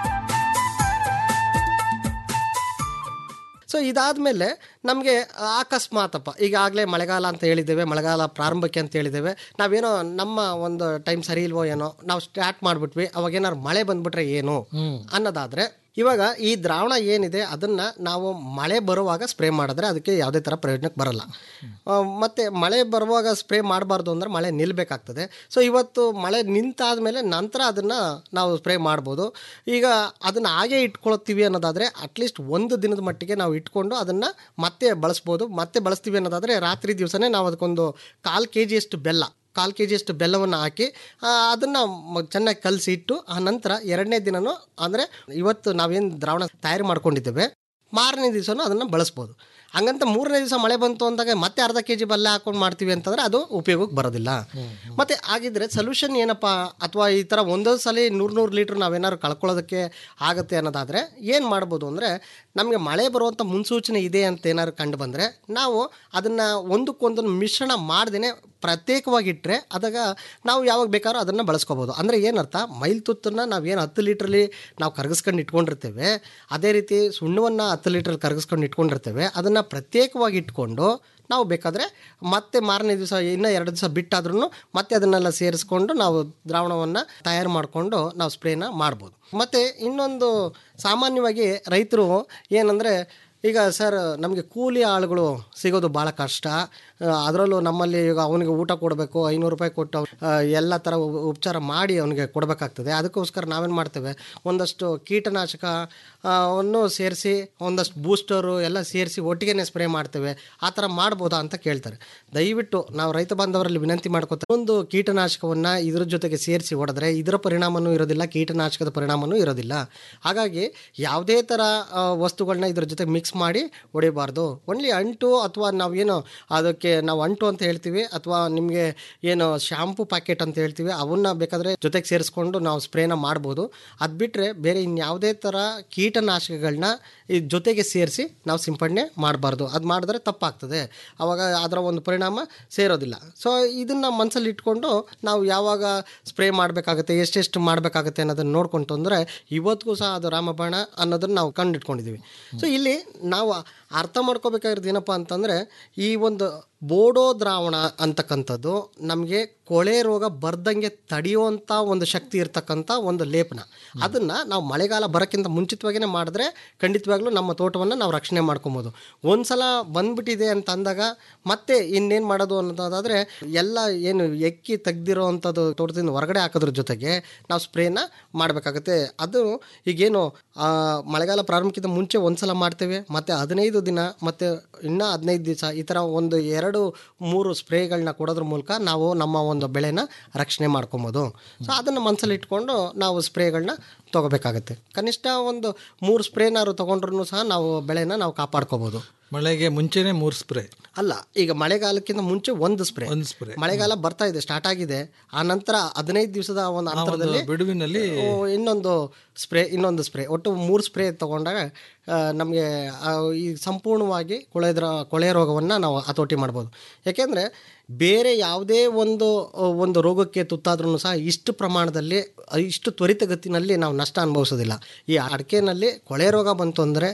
ಸೊ ಇದಾದಮೇಲೆ ನಮಗೆ ಅಕಸ್ಮಾತಪ್ಪ ಈಗಾಗಲೇ ಮಳೆಗಾಲ ಅಂತ ಹೇಳಿದ್ದೇವೆ ಮಳೆಗಾಲ ಪ್ರಾರಂಭಕ್ಕೆ ಅಂತ ಹೇಳಿದ್ದೇವೆ ನಾವೇನೋ ನಮ್ಮ ಒಂದು ಟೈಮ್ ಸರಿ ಇಲ್ವೋ ಏನೋ ನಾವು ಸ್ಟಾರ್ಟ್ ಮಾಡಿಬಿಟ್ವಿ ಅವಾಗ ಏನಾದ್ರು ಮಳೆ ಬಂದ್ಬಿಟ್ರೆ ಏನು ಅನ್ನೋದಾದರೆ ಇವಾಗ ಈ ದ್ರಾವಣ ಏನಿದೆ ಅದನ್ನು ನಾವು ಮಳೆ ಬರುವಾಗ ಸ್ಪ್ರೇ ಮಾಡಿದ್ರೆ ಅದಕ್ಕೆ ಯಾವುದೇ ಥರ ಪ್ರಯೋಜನಕ್ಕೆ ಬರಲ್ಲ ಆ, ಮತ್ತೆ ಮಳೆ ಬರುವಾಗ ಸ್ಪ್ರೇ ಮಾಡಬಾರ್ದು ಅಂದ್ರೆ ಮಳೆ ನಿಲ್ಲಬೇಕಾಗ್ತದೆ ಸೊ ಇವತ್ತು ಮಳೆ ನಿಂತಾದ್ಮೇಲೆ ನಂತರ ಅದನ್ನು ನಾವು ಸ್ಪ್ರೇ ಮಾಡ್ಬೋದು ಈಗ ಅದನ್ನು ಹಾಗೆ ಇಟ್ಕೊಳ್ತೀವಿ ಅನ್ನೋದಾದರೆ ಅಟ್ಲೀಸ್ಟ್ ಒಂದು ದಿನದ ಮಟ್ಟಿಗೆ ನಾವು ಇಟ್ಕೊಂಡು ಅದನ್ನು ಮತ್ತೆ ಬಳಸ್ಬೋದು ಮತ್ತೆ ಬಳಸ್ತೀವಿ ಅನ್ನೋದಾದರೆ ರಾತ್ರಿ ದಿವಸನೇ ನಾವು ಅದಕ್ಕೊಂದು ಕಾಲು ಕೆ ಜಿಯಷ್ಟು ಬೆಲ್ಲ ಕಾಲು ಕೆ ಜಿಯಷ್ಟು ಬೆಲ್ಲವನ್ನು ಹಾಕಿ ಅದನ್ನು ಚೆನ್ನಾಗಿ ಕಲಸಿ ಇಟ್ಟು ಆ ನಂತರ ಎರಡನೇ ದಿನನೂ ಅಂದರೆ ಇವತ್ತು ನಾವೇನು ದ್ರಾವಣ ತಯಾರು ಮಾಡ್ಕೊಂಡಿದ್ದೇವೆ ಮಾರನೇ ದಿವಸನೂ ಅದನ್ನು ಬಳಸ್ಬೋದು ಹಂಗಂತ ಮೂರನೇ ದಿವಸ ಮಳೆ ಬಂತು ಅಂದಾಗ ಮತ್ತೆ ಅರ್ಧ ಕೆ ಜಿ ಬೆಲ್ಲ ಹಾಕೊಂಡು ಮಾಡ್ತೀವಿ ಅಂತಂದರೆ ಅದು ಉಪಯೋಗಕ್ಕೆ ಬರೋದಿಲ್ಲ ಮತ್ತು ಆಗಿದ್ದರೆ ಸೊಲ್ಯೂಷನ್ ಏನಪ್ಪ ಅಥವಾ ಈ ಥರ ಒಂದೊಂದು ಸಲ ನೂರು ನೂರು ಲೀಟ್ರ್ ನಾವೇನಾದ್ರು ಕಳ್ಕೊಳ್ಳೋದಕ್ಕೆ ಆಗುತ್ತೆ ಅನ್ನೋದಾದರೆ ಏನು ಮಾಡ್ಬೋದು ಅಂದರೆ ನಮಗೆ ಮಳೆ ಬರುವಂಥ ಮುನ್ಸೂಚನೆ ಇದೆ ಅಂತ ಏನಾದ್ರು ಕಂಡು ಬಂದರೆ ನಾವು ಅದನ್ನು ಒಂದಕ್ಕೊಂದನ್ನು ಮಿಶ್ರಣ ಮಾಡ್ದೇ ಪ್ರತ್ಯೇಕವಾಗಿ ಇಟ್ಟರೆ ಅದಾಗ ನಾವು ಯಾವಾಗ ಬೇಕಾದ್ರೂ ಅದನ್ನು ಬಳಸ್ಕೋಬೋದು ಅಂದರೆ ಏನರ್ಥ ಮೈಲ್ ತುತ್ತನ್ನು ನಾವು ಏನು ಹತ್ತು ಲೀಟ್ರಲ್ಲಿ ನಾವು ಕರಗಿಸ್ಕೊಂಡು ಇಟ್ಕೊಂಡಿರ್ತೇವೆ ಅದೇ ರೀತಿ ಸುಣ್ಣವನ್ನು ಹತ್ತು ಲೀಟ್ರಲ್ಲಿ ಕರಗಿಸ್ಕೊಂಡು ಇಟ್ಕೊಂಡಿರ್ತೇವೆ ಅದನ್ನು ಪ್ರತ್ಯೇಕವಾಗಿ ಇಟ್ಕೊಂಡು ನಾವು ಬೇಕಾದರೆ ಮತ್ತೆ ಮಾರನೇ ದಿವಸ ಇನ್ನೂ ಎರಡು ದಿವಸ ಬಿಟ್ಟಾದ್ರೂ ಮತ್ತೆ ಅದನ್ನೆಲ್ಲ ಸೇರಿಸ್ಕೊಂಡು ನಾವು ದ್ರಾವಣವನ್ನು ತಯಾರು ಮಾಡಿಕೊಂಡು ನಾವು ಸ್ಪ್ರೇನ ಮಾಡ್ಬೋದು ಮತ್ತು ಇನ್ನೊಂದು ಸಾಮಾನ್ಯವಾಗಿ ರೈತರು ಏನಂದರೆ ಈಗ ಸರ್ ನಮಗೆ ಕೂಲಿ ಆಳುಗಳು ಸಿಗೋದು ಭಾಳ ಕಷ್ಟ ಅದರಲ್ಲೂ ನಮ್ಮಲ್ಲಿ ಈಗ ಅವನಿಗೆ ಊಟ ಕೊಡಬೇಕು ಐನೂರು ರೂಪಾಯಿ ಕೊಟ್ಟು ಆ, ಎಲ್ಲ ಥರ ಉ- ಉಪಚಾರ ಮಾಡಿ ಅವನಿಗೆ ಕೊಡಬೇಕಾಗ್ತದೆ ಅದಕ್ಕೋಸ್ಕರ ನಾವೇನು ಮಾಡ್ತೇವೆ ಒಂದಷ್ಟು ಕೀಟನಾಶಕ ಆ, ವನ್ನು ಸೇರಿಸಿ ಒಂದಷ್ಟು ಬೂಸ್ಟರು ಎಲ್ಲ ಸೇರಿಸಿ ಒಟ್ಟಿಗೆ ಸ್ಪ್ರೇ ಮಾಡ್ತೇವೆ ಆ ಥರ ಮಾಡ್ಬೋದಾ ಅಂತ ಕೇಳ್ತಾರೆ ದಯವಿಟ್ಟು ನಾವು ರೈತ ಬಾಂಧವರಲ್ಲಿ ವಿನಂತಿ ಮಾಡ್ಕೋತಾರೆ ಒಂದು ಕೀಟನಾಶಕವನ್ನು ಇದ್ರ ಜೊತೆಗೆ ಸೇರಿಸಿ ಹೊಡೆದ್ರೆ ಇದರ ಪರಿಣಾಮನೂ ಇರೋದಿಲ್ಲ ಕೀಟನಾಶಕದ ಪರಿಣಾಮನೂ ಇರೋದಿಲ್ಲ ಹಾಗಾಗಿ ಯಾವುದೇ ಥರ ಆ, ವಸ್ತುಗಳನ್ನ ಇದ್ರ ಜೊತೆ ಮಿಕ್ಸ್ ಮಾಡಿ ಹೊಡಿಬಾರ್ದು ಓನ್ಲಿ ಅಂಟು ಅಥವಾ ನಾವೇನು ಅದಕ್ಕೆ ನಾವು ಅಂಟು ಅಂತ ಹೇಳ್ತೀವಿ ಅಥವಾ ನಿಮಗೆ ಏನು ಶಾಂಪೂ ಪ್ಯಾಕೆಟ್ ಅಂತ ಹೇಳ್ತೀವಿ ಅವನ್ನ ಬೇಕಾದರೆ ಜೊತೆಗೆ ಸೇರಿಸ್ಕೊಂಡು ನಾವು ಸ್ಪ್ರೇನ ಮಾಡ್ಬೋದು ಅದು ಬಿಟ್ಟರೆ ಬೇರೆ ಇನ್ಯಾವುದೇ ಥರ ಕೀಟನಾಶಕಗಳನ್ನ ಈ ಜೊತೆಗೆ ಸೇರಿಸಿ ನಾವು ಸಿಂಪಡಣೆ ಮಾಡಬಾರ್ದು ಅದು ಮಾಡಿದ್ರೆ ತಪ್ಪಾಗ್ತದೆ ಆವಾಗ ಅದರ ಒಂದು ಪರಿಣಾಮ ಸೇರೋದಿಲ್ಲ ಸೊ ಇದನ್ನು ಮನಸ್ಸಲ್ಲಿ ಇಟ್ಕೊಂಡು ನಾವು ಯಾವಾಗ ಸ್ಪ್ರೇ ಮಾಡಬೇಕಾಗುತ್ತೆ ಎಷ್ಟೆಷ್ಟು ಮಾಡಬೇಕಾಗುತ್ತೆ ಅನ್ನೋದನ್ನು ನೋಡ್ಕೊಂಡು ಅಂದರೆ ಇವತ್ತಿಗೂ ಸಹ ಅದು ರಾಮಬಾಣ ಅನ್ನೋದನ್ನು ನಾವು ಕಂಡಿಟ್ಕೊಂಡಿದ್ದೀವಿ ಸೊ ಇಲ್ಲಿ ನಾವು ಅರ್ಥ ಮಾಡ್ಕೋಬೇಕಾಗಿರೋದು ಏನಪ್ಪ ಅಂತಂದರೆ ಈ ಒಂದು ಬೋಡೋ ದ್ರಾವಣ ಅಂತಕ್ಕಂಥದ್ದು ನಮಗೆ ಕೊಳೆ ರೋಗ ಬರ್ದಂಗೆ ತಡೆಯುವಂಥ ಒಂದು ಶಕ್ತಿ ಇರ್ತಕ್ಕಂಥ ಒಂದು ಲೇಪನ ಅದನ್ನು ನಾವು ಮಳೆಗಾಲ ಬರೋಕ್ಕಿಂತ ಮುಂಚಿತವಾಗಿಯೇ ಮಾಡಿದ್ರೆ ಖಂಡಿತವಾಗ್ಲೂ ನಮ್ಮ ತೋಟವನ್ನು ನಾವು ರಕ್ಷಣೆ ಮಾಡ್ಕೊಬೋದು ಒಂದು ಸಲ ಬಂದ್ಬಿಟ್ಟಿದೆ ಅಂತ ಅಂದಾಗ ಮತ್ತೆ ಇನ್ನೇನು ಮಾಡೋದು ಅನ್ನೋದಾದರೆ ಎಲ್ಲ ಏನು ಎಕ್ಕಿ ತೆಗ್ದಿರೋ ಅಂಥದ್ದು ತೋಟದಿಂದ ಹೊರಗಡೆ ಹಾಕೋದ್ರ ಜೊತೆಗೆ ನಾವು ಸ್ಪ್ರೇನ ಮಾಡಬೇಕಾಗುತ್ತೆ ಅದು ಈಗೇನು ಆ, ಮಳೆಗಾಲ ಪ್ರಾರಂಭಕ್ಕಿಂತ ಮುಂಚೆ ಒಂದು ಸಲ ಮಾಡ್ತೇವೆ ಮತ್ತು ಹದಿನೈದು ದಿನ ಮತ್ತು ಇನ್ನೂ ಹದಿನೈದು ದಿವಸ ಈ ಥರ ಒಂದು ಎರಡು ಮೂರು ಸ್ಪ್ರೇಗಳನ್ನ ಕೊಡೋದ್ರ ಮೂಲಕ ನಾವು ನಮ್ಮ ಒಂದು ಬೆಳೆನ ರಕ್ಷಣೆ ಮಾಡ್ಕೊಬೋದು ಸೊ ಅದನ್ನು ಮನಸ್ಸಲ್ಲಿ ಇಟ್ಕೊಂಡು ನಾವು ಸ್ಪ್ರೇಗಳನ್ನ ತೊಗೋಬೇಕಾಗತ್ತೆ ಕನಿಷ್ಠ ಒಂದು ಮೂರು ಸ್ಪ್ರೇನಾದ್ರು ತೊಗೊಂಡ್ರೂ ಸಹ ನಾವು ಬೆಳೆನ ನಾವು ಕಾಪಾಡ್ಕೋಬೋದು ಮಳೆಗೆ ಮುಂಚೆನೆ ಮೂರು ಸ್ಪ್ರೇ ಅಲ್ಲ ಈಗ ಮಳೆಗಾಲಕ್ಕಿಂತ ಮುಂಚೆ ಒಂದು ಸ್ಪ್ರೇ ಒಂದು ಸ್ಪ್ರೇ ಮಳೆಗಾಲ ಬರ್ತಾ ಇದೆ ಸ್ಟಾರ್ಟ್ ಆಗಿದೆ ಆ ನಂತರ ಹದಿನೈದು ದಿವಸದ ಒಂದು ಅಂತರದಲ್ಲಿ ಬಿಡುವಿನಲ್ಲಿ ಓ, ಇನ್ನೊಂದು ಸ್ಪ್ರೇ ಇನ್ನೊಂದು ಸ್ಪ್ರೇ ಒಟ್ಟು ಮೂರು ಸ್ಪ್ರೇ ತಗೊಂಡಾಗ ನಮಗೆ ಈ ಸಂಪೂರ್ಣವಾಗಿ ಕೊಳೆದ್ರ ಕೊಳೆ ರೋಗವನ್ನು ನಾವು ಹತೋಟಿ ಮಾಡ್ಬೋದು ಯಾಕೆಂದರೆ ಬೇರೆ ಯಾವುದೇ ಒಂದು ಆ, ಒಂದು ರೋಗಕ್ಕೆ ತುತ್ತಾದ್ರೂ ಸಹ ಇಷ್ಟು ಪ್ರಮಾಣದಲ್ಲಿ ಆ, ಇಷ್ಟು ತ್ವರಿತಗತಿನಲ್ಲಿ ನಾವು ನಷ್ಟ ಅನುಭವಿಸೋದಿಲ್ಲ ಈ ಅಡಿಕೆನಲ್ಲಿ ಕೊಳೆ ರೋಗ ಬಂತು ಅಂದರೆ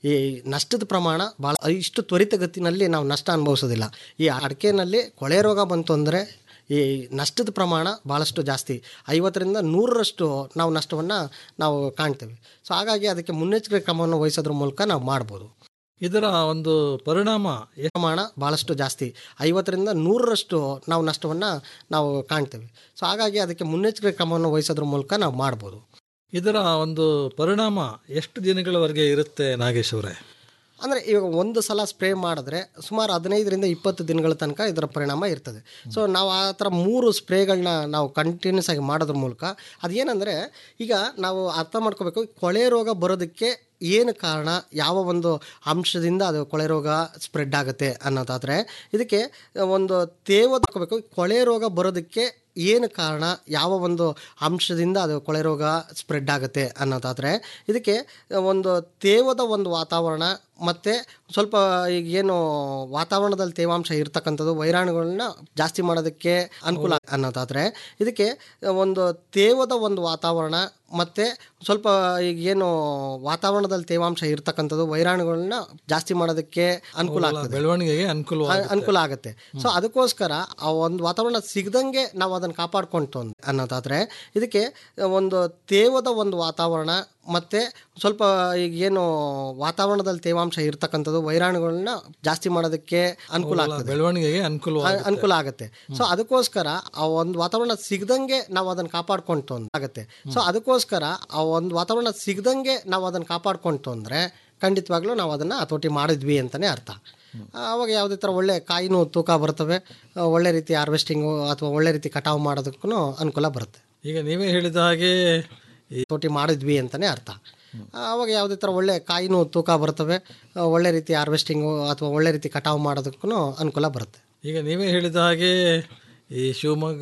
ಈ ನಷ್ಟದ ಪ್ರಮಾಣ ಭಾಳ ಇಷ್ಟು ತ್ವರಿತಗತಿನಲ್ಲಿ ನಾವು ನಷ್ಟ ಅನುಭವಿಸೋದಿಲ್ಲ ಈ ಅಡಿಕೆನಲ್ಲಿ ಕೊಳೆ ರೋಗ ಬಂತು ಅಂದರೆ ಈ ನಷ್ಟದ ಪ್ರಮಾಣ ಭಾಳಷ್ಟು ಜಾಸ್ತಿ ಐವತ್ತರಿಂದ ನೂರರಷ್ಟು ನಾವು ನಷ್ಟವನ್ನು ನಾವು ಕಾಣ್ತೇವೆ ಸೊ ಹಾಗಾಗಿ ಅದಕ್ಕೆ ಮುನ್ನೆಚ್ಚರಿಕೆ ಕ್ರಮವನ್ನು ವಹಿಸೋದ್ರ ಮೂಲಕ ನಾವು ಮಾಡ್ಬೋದು ಇದರ ಒಂದು ಪರಿಣಾಮ ಎ- ಪ್ರಮಾಣ ಭಾಳಷ್ಟು ಜಾಸ್ತಿ ಐವತ್ತರಿಂದ ನೂರರಷ್ಟು ನಾವು ನಷ್ಟವನ್ನು ನಾವು ಕಾಣ್ತೇವೆ ಸೊ ಹಾಗಾಗಿ ಅದಕ್ಕೆ ಮುನ್ನೆಚ್ಚರಿಕೆ ಕ್ರಮವನ್ನು ವಹಿಸೋದ್ರ ಮೂಲಕ ನಾವು ಮಾಡ್ಬೋದು ಇದರ ಒಂದು ಪರಿಣಾಮ ಎಷ್ಟು ದಿನಗಳವರೆಗೆ ಇರುತ್ತೆ ನಾಗೇಶ್ ಅವರೇ ಅಂದರೆ ಇವಾಗ ಒಂದು ಸಲ ಸ್ಪ್ರೇ ಮಾಡಿದ್ರೆ ಸುಮಾರು ಹದಿನೈದರಿಂದ ಇಪ್ಪತ್ತು ದಿನಗಳ ತನಕ ಇದರ ಪರಿಣಾಮ ಇರ್ತದೆ ಸೊ ನಾವು ಆ ಥರ ಮೂರು ಸ್ಪ್ರೇಗಳನ್ನ ನಾವು ಕಂಟಿನ್ಯೂಸ್ ಆಗಿ ಮಾಡೋದ್ರ ಮೂಲಕ ಅದೇನೆಂದರೆ ಈಗ ನಾವು ಅರ್ಥ ಮಾಡ್ಕೋಬೇಕು ಕೊಳೆ ರೋಗ ಬರೋದಕ್ಕೆ ಏನು ಕಾರಣ ಯಾವ ಒಂದು ಅಂಶದಿಂದ ಅದು ಕೊಳೆ ರೋಗ ಸ್ಪ್ರೆಡ್ ಆಗುತ್ತೆ ಅನ್ನೋದಾದರೆ ಇದಕ್ಕೆ ಒಂದು ತೇವ ತಗೋಬೇಕು ಕೊಳೆ ರೋಗ ಬರೋದಕ್ಕೆ ಏನು ಕಾರಣ ಯಾವ ಒಂದು ಅಂಶದಿಂದ ಅದು ಕೊಳೆ ರೋಗ ಸ್ಪ್ರೆಡ್ ಆಗುತ್ತೆ ಅನ್ನೋದಾದರೆ ಇದಕ್ಕೆ ಒಂದು ತೇವದ ಒಂದು ವಾತಾವರಣ ಮತ್ತು ಸ್ವಲ್ಪ ಈಗ ಏನು ವಾತಾವರಣದಲ್ಲಿ ತೇವಾಂಶ ಇರ್ತಕ್ಕಂಥದ್ದು ವೈರಾಣುಗಳನ್ನ ಜಾಸ್ತಿ ಮಾಡೋದಕ್ಕೆ ಅನುಕೂಲ ಅನ್ನೋದಾದರೆ ಇದಕ್ಕೆ ಒಂದು ತೇವದ ಒಂದು ವಾತಾವರಣ ಮತ್ತು ಸ್ವಲ್ಪ ಈಗ ಏನು ವಾತಾವರಣದಲ್ಲಿ ತೇವಾಂಶ ಇರ್ತಕ್ಕಂಥದ್ದು ವೈರಾಣುಗಳನ್ನ ಜಾಸ್ತಿ ಮಾಡೋದಕ್ಕೆ ಅನುಕೂಲ ಆಗ್ತದೆ ಬೆಳವಣಿಗೆಗೆ ಅನುಕೂಲ ಅ- ಅನುಕೂಲ ಆಗುತ್ತೆ ಸೊ ಅದಕ್ಕೋಸ್ಕರ ಆ ಒಂದು ವಾತಾವರಣ ಸಿಗದಂಗೆ ನಾವು ಅದನ್ನು ಕಾಪಾಡ್ಕೊಂತು ಅಂದ್- ಅನ್ನೋದಾದ್ರೆ ಇದಕ್ಕೆ ಒಂದು ತೇವದ ಒಂದು ವಾತಾವರಣ ಮತ್ತು ಸ್ವಲ್ಪ ಈಗ ಏನು ವಾತಾವರಣದಲ್ಲಿ ತೇವಾಂಶ ಇರ್ತಕ್ಕಂಥದ್ದು ವೈರಾಣುಗಳನ್ನ ಜಾಸ್ತಿ ಮಾಡೋದಕ್ಕೆ ಅನುಕೂಲ ಆಗ್ತದೆ ಬೆಳವಣಿಗೆಗೆ ಅನುಕೂಲ ಅ- ಅನುಕೂಲ ಆಗುತ್ತೆ ಸೊ ಅದಕ್ಕೋಸ್ಕರ ಆ ಒಂದು ವಾತಾವರಣ ಸಿಗದಂಗೆ ನಾವು ಅದನ್ನು ಕಾಪಾಡ್ಕೊಂತು ಅಂದ್- ಆಗುತ್ತೆ ಸೊ ಅದಕ್ಕೋಸ್ಕರ ಆ ಒಂದು ವಾತಾವರಣ ಸಿಗದಂಗೆ ನಾವು ಅದನ್ನು ಕಾಪಾಡ್ಕೊಂತು ಅಂದರೆ ಖಂಡಿತವಾಗ್ಲೂ ನಾವು ಅದನ್ನು ಹತೋಟಿ ಮಾಡಿದ್ವಿ ಅಂತಲೇ ಅರ್ಥ ಆವಾಗ ಯಾವುದೇ ಥರ ಒಳ್ಳೆ ಕಾಯಿನೂ ತೂಕ ಬರ್ತವೆ ಆ, ಒಳ್ಳೆ ರೀತಿ ಹಾರ್ವೆಸ್ಟಿಂಗು ಅಥವಾ ಒಳ್ಳೆ ರೀತಿ ಕಟಾವು ಮಾಡೋದಕ್ಕೂ ಅನುಕೂಲ ಬರುತ್ತೆ ಈಗ ನೀವೇ ಹೇಳಿದ ಹಾಗೆ ಈ ಹತೋಟಿ ಮಾಡಿದ್ವಿ ಅಂತಲೇ ಅರ್ಥ ಆವಾಗ ಯಾವುದೇ ಥರ ಒಳ್ಳೆ ಕಾಯಿನೂ ತೂಕ ಬರ್ತವೆ ಆ, ಒಳ್ಳೆ ರೀತಿ ಹಾರ್ವೆಸ್ಟಿಂಗು ಅಥವಾ ಒಳ್ಳೆ ರೀತಿ ಕಟಾವು ಮಾಡೋದಕ್ಕೂ ಅನುಕೂಲ ಬರುತ್ತೆ ಈಗ ನೀವೇ ಹೇಳಿದ ಹಾಗೆ ಈ ಶಿವಮೊಗ್ಗ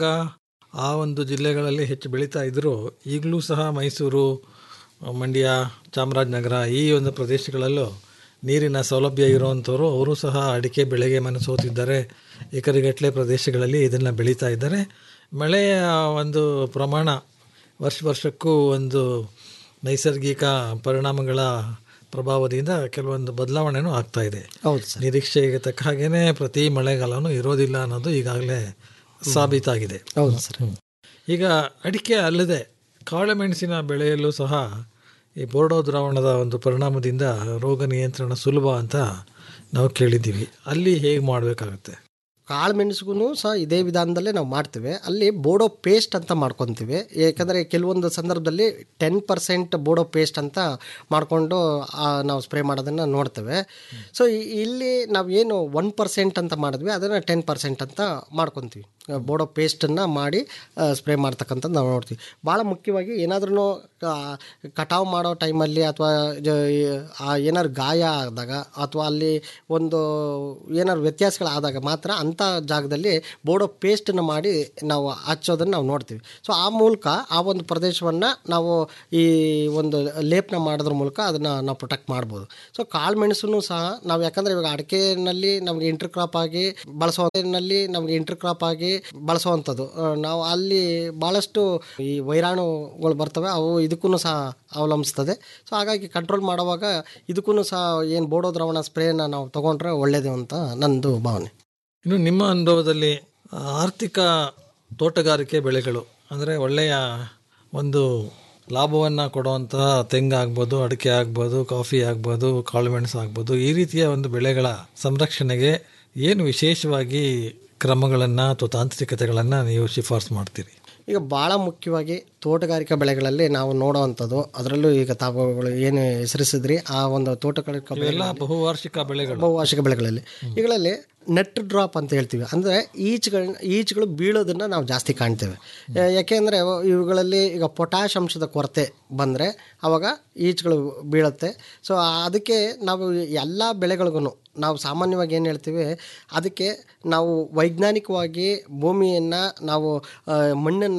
ಆ ಒಂದು ಜಿಲ್ಲೆಗಳಲ್ಲಿ ಹೆಚ್ಚು ಬೆಳೀತಾ ಇದ್ದರೂ ಈಗಲೂ ಸಹ ಮೈಸೂರು ಮಂಡ್ಯ ಚಾಮರಾಜನಗರ ಈ ಒಂದು ಪ್ರದೇಶಗಳಲ್ಲೂ ನೀರಿನ ಸೌಲಭ್ಯ ಇರುವಂಥವರು ಅವರು ಸಹ ಅಡಿಕೆ ಬೆಳೆಗೆ ಮನಸೋತಿದ್ದಾರೆ ಎಕರೆಗಟ್ಟಲೆ ಪ್ರದೇಶಗಳಲ್ಲಿ ಇದನ್ನು ಬೆಳೀತಾ ಇದ್ದಾರೆ ಮಳೆಯ ಒಂದು ಪ್ರಮಾಣ ವರ್ಷ ವರ್ಷಕ್ಕೂ ಒಂದು ನೈಸರ್ಗಿಕ ಪರಿಣಾಮಗಳ ಪ್ರಭಾವದಿಂದ ಕೆಲವೊಂದು ಬದಲಾವಣೆನೂ ಆಗ್ತಾ ಇದೆ ಹೌದು ಸರ್ ನಿರೀಕ್ಷೆಗೆ ತಕ್ಕ ಹಾಗೇನೆ ಪ್ರತಿ ಮಳೆಗಾಲನೂ ಇರೋದಿಲ್ಲ ಅನ್ನೋದು ಈಗಾಗಲೇ ಸಾಬೀತಾಗಿದೆ ಹೌದು ಸರ್ ಈಗ ಅಡಿಕೆ ಅಲ್ಲದೆ ಕಾಳುಮೆಣಸಿನ ಬೆಳೆಯಲ್ಲೂ ಸಹ ಈ ಬೋರ್ಡೋ ದ್ರಾವಣದ ಒಂದು ಪರಿಣಾಮದಿಂದ ರೋಗ ನಿಯಂತ್ರಣ ಸುಲಭ ಅಂತ ನಾವು ಕೇಳಿದ್ದೀವಿ ಅಲ್ಲಿ ಹೇಗೆ ಮಾಡಬೇಕಾಗುತ್ತೆ ಕಾಳು ಮೆಣಸಿಗೂ ಸಹ ಇದೇ ವಿಧಾನದಲ್ಲೇ ನಾವು ಮಾಡ್ತೇವೆ ಅಲ್ಲಿ ಬೋಡೋ ಪೇಸ್ಟ್ ಅಂತ ಮಾಡ್ಕೊತೀವಿ ಯಾಕಂದರೆ ಕೆಲವೊಂದು ಸಂದರ್ಭದಲ್ಲಿ ಟೆನ್ ಪರ್ಸೆಂಟ್ ಬೋಡೋ ಪೇಸ್ಟ್ ಅಂತ ಮಾಡಿಕೊಂಡು ನಾವು ಸ್ಪ್ರೇ ಮಾಡೋದನ್ನು ನೋಡ್ತೇವೆ ಸೊ ಇಲ್ಲಿ ನಾವು ಏನು ಒನ್ ಪರ್ಸೆಂಟ್ ಅಂತ ಮಾಡಿದ್ವಿ ಅದನ್ನು ಟೆನ್ ಪರ್ಸೆಂಟ್ ಅಂತ ಮಾಡ್ಕೊತೀವಿ ಬೋಡೋ ಪೇಸ್ಟನ್ನು ಮಾಡಿ ಸ್ಪ್ರೇ ಮಾಡ್ತಕ್ಕಂಥದ್ದು ನಾವು ನೋಡ್ತೀವಿ ಭಾಳ ಮುಖ್ಯವಾಗಿ ಏನಾದ್ರೂ ಕಟಾವು ಮಾಡೋ ಟೈಮಲ್ಲಿ ಅಥವಾ ಏನಾದ್ರು ಗಾಯ ಆದಾಗ ಅಥವಾ ಅಲ್ಲಿ ಒಂದು ಏನಾದ್ರು ವ್ಯತ್ಯಾಸಗಳಾದಾಗ ಮಾತ್ರ ಅಂಥ ಜಾಗದಲ್ಲಿ ಬೋಡೋ ಪೇಸ್ಟನ್ನು ಮಾಡಿ ನಾವು ಹಚ್ಚೋದನ್ನು ನಾವು ನೋಡ್ತೀವಿ ಸೊ ಆ ಮೂಲಕ ಆ ಒಂದು ಪ್ರದೇಶವನ್ನು ನಾವು ಈ ಒಂದು ಲೇಪನ ಮಾಡೋದ್ರ ಮೂಲಕ ಅದನ್ನು ನಾವು ಪ್ರೊಟೆಕ್ಟ್ ಮಾಡ್ಬೋದು ಸೊ ಕಾಳು ಮೆಣಸನ್ನು ಸಹ ನಾವು ಯಾಕಂದರೆ ಇವಾಗ ಅಡಿಕೆನಲ್ಲಿ ನಮಗೆ ಇಂಟರ್ ಕ್ರಾಪ್ ಆಗಿ ಬಳಸೋನಲ್ಲಿ ನಮಗೆ ಇಂಟರ್ ಕ್ರಾಪ್ ಆಗಿ ಬಳಸುವಂಥದ್ದು ಆ, ನಾವು ಅಲ್ಲಿ ಭಾಳಷ್ಟು ಈ ವೈರಾಣುಗಳು ಬರ್ತವೆ ಅವು ಇದಕ್ಕೂ ಸಹ ಅವಲಂಬಿಸ್ತದೆ ಸೊ ಹಾಗಾಗಿ ಕಂಟ್ರೋಲ್ ಮಾಡುವಾಗ ಇದಕ್ಕೂ ಸಹ ಏನು ಬೋಡೋ ದ್ರಾವಣ ಸ್ಪ್ರೇನ ನಾವು ತೊಗೊಂಡ್ರೆ ಒಳ್ಳೆಯದು ಅಂತ ನಂದು ಭಾವನೆ ಇನ್ನು ನಿಮ್ಮ ಅನುಭವದಲ್ಲಿ ಆ, ಆರ್ಥಿಕ ತೋಟಗಾರಿಕೆ ಬೆಳೆಗಳು ಅಂದರೆ ಒಳ್ಳೆಯ ಒಂದು ಲಾಭವನ್ನು ಕೊಡುವಂತಹ ತೆಂಗು ಆಗ್ಬೋದು ಅಡಿಕೆ ಆಗ್ಬೋದು ಕಾಫಿ ಆಗ್ಬೋದು ಕಾಳುಮೆಣಸು ಆಗ್ಬೋದು ಈ ರೀತಿಯ ಒಂದು ಬೆಳೆಗಳ ಸಂರಕ್ಷಣೆಗೆ ಏನು ವಿಶೇಷವಾಗಿ ಕ್ರಮಗಳನ್ನು ಅಥವಾ ತಾಂತ್ರಿಕತೆಗಳನ್ನು ನೀವು ಶಿಫಾರಸು ಮಾಡ್ತೀರಿ ಈಗ ಭಾಳ ಮುಖ್ಯವಾಗಿ ತೋಟಗಾರಿಕಾ ಬೆಳೆಗಳಲ್ಲಿ ನಾವು ನೋಡುವಂಥದ್ದು ಅದರಲ್ಲೂ ಈಗ ತಾವುಗಳು ಏನು ಹೆಸರಿಸಿದ್ರಿ ಆ ಒಂದು ತೋಟಗಾರಿಕಾ ಬೆಳೆ ಇವೆಲ್ಲ ಬಹುವಾರ್ಷಿಕ ಬೆಳೆಗಳು ಬಹುವಾರ್ಷಿಕ ಬೆಳೆಗಳಲ್ಲಿ ಇವುಗಳಲ್ಲಿ ನೆಟ್ ಡ್ರಾಪ್ ಅಂತ ಹೇಳ್ತೀವಿ ಅಂದರೆ ಈಚ್ಗಳನ್ನ ಈಚ್ಗಳು ಬೀಳೋದನ್ನು ನಾವು ಜಾಸ್ತಿ ಕಾಣ್ತೇವೆ ಯಾ- ಯಾಕೆಂದರೆ ಇವುಗಳಲ್ಲಿ ಈಗ ಪೊಟ್ಯಾಶ್ ಅಂಶದ ಕೊರತೆ ಬಂದರೆ ಆವಾಗ ಈಚ್ಗಳು ಬೀಳುತ್ತೆ ಸೊ ಅದಕ್ಕೆ ನಾವು ಎಲ್ಲ ಬೆಳೆಗಳಿಗೂ ನಾವು ಸಾಮಾನ್ಯವಾಗಿ ಏನು ಹೇಳ್ತೀವಿ ಅದಕ್ಕೆ ನಾವು ವೈಜ್ಞಾನಿಕವಾಗಿ ಭೂಮಿಯನ್ನು ನಾವು ಮಣ್ಣನ್ನು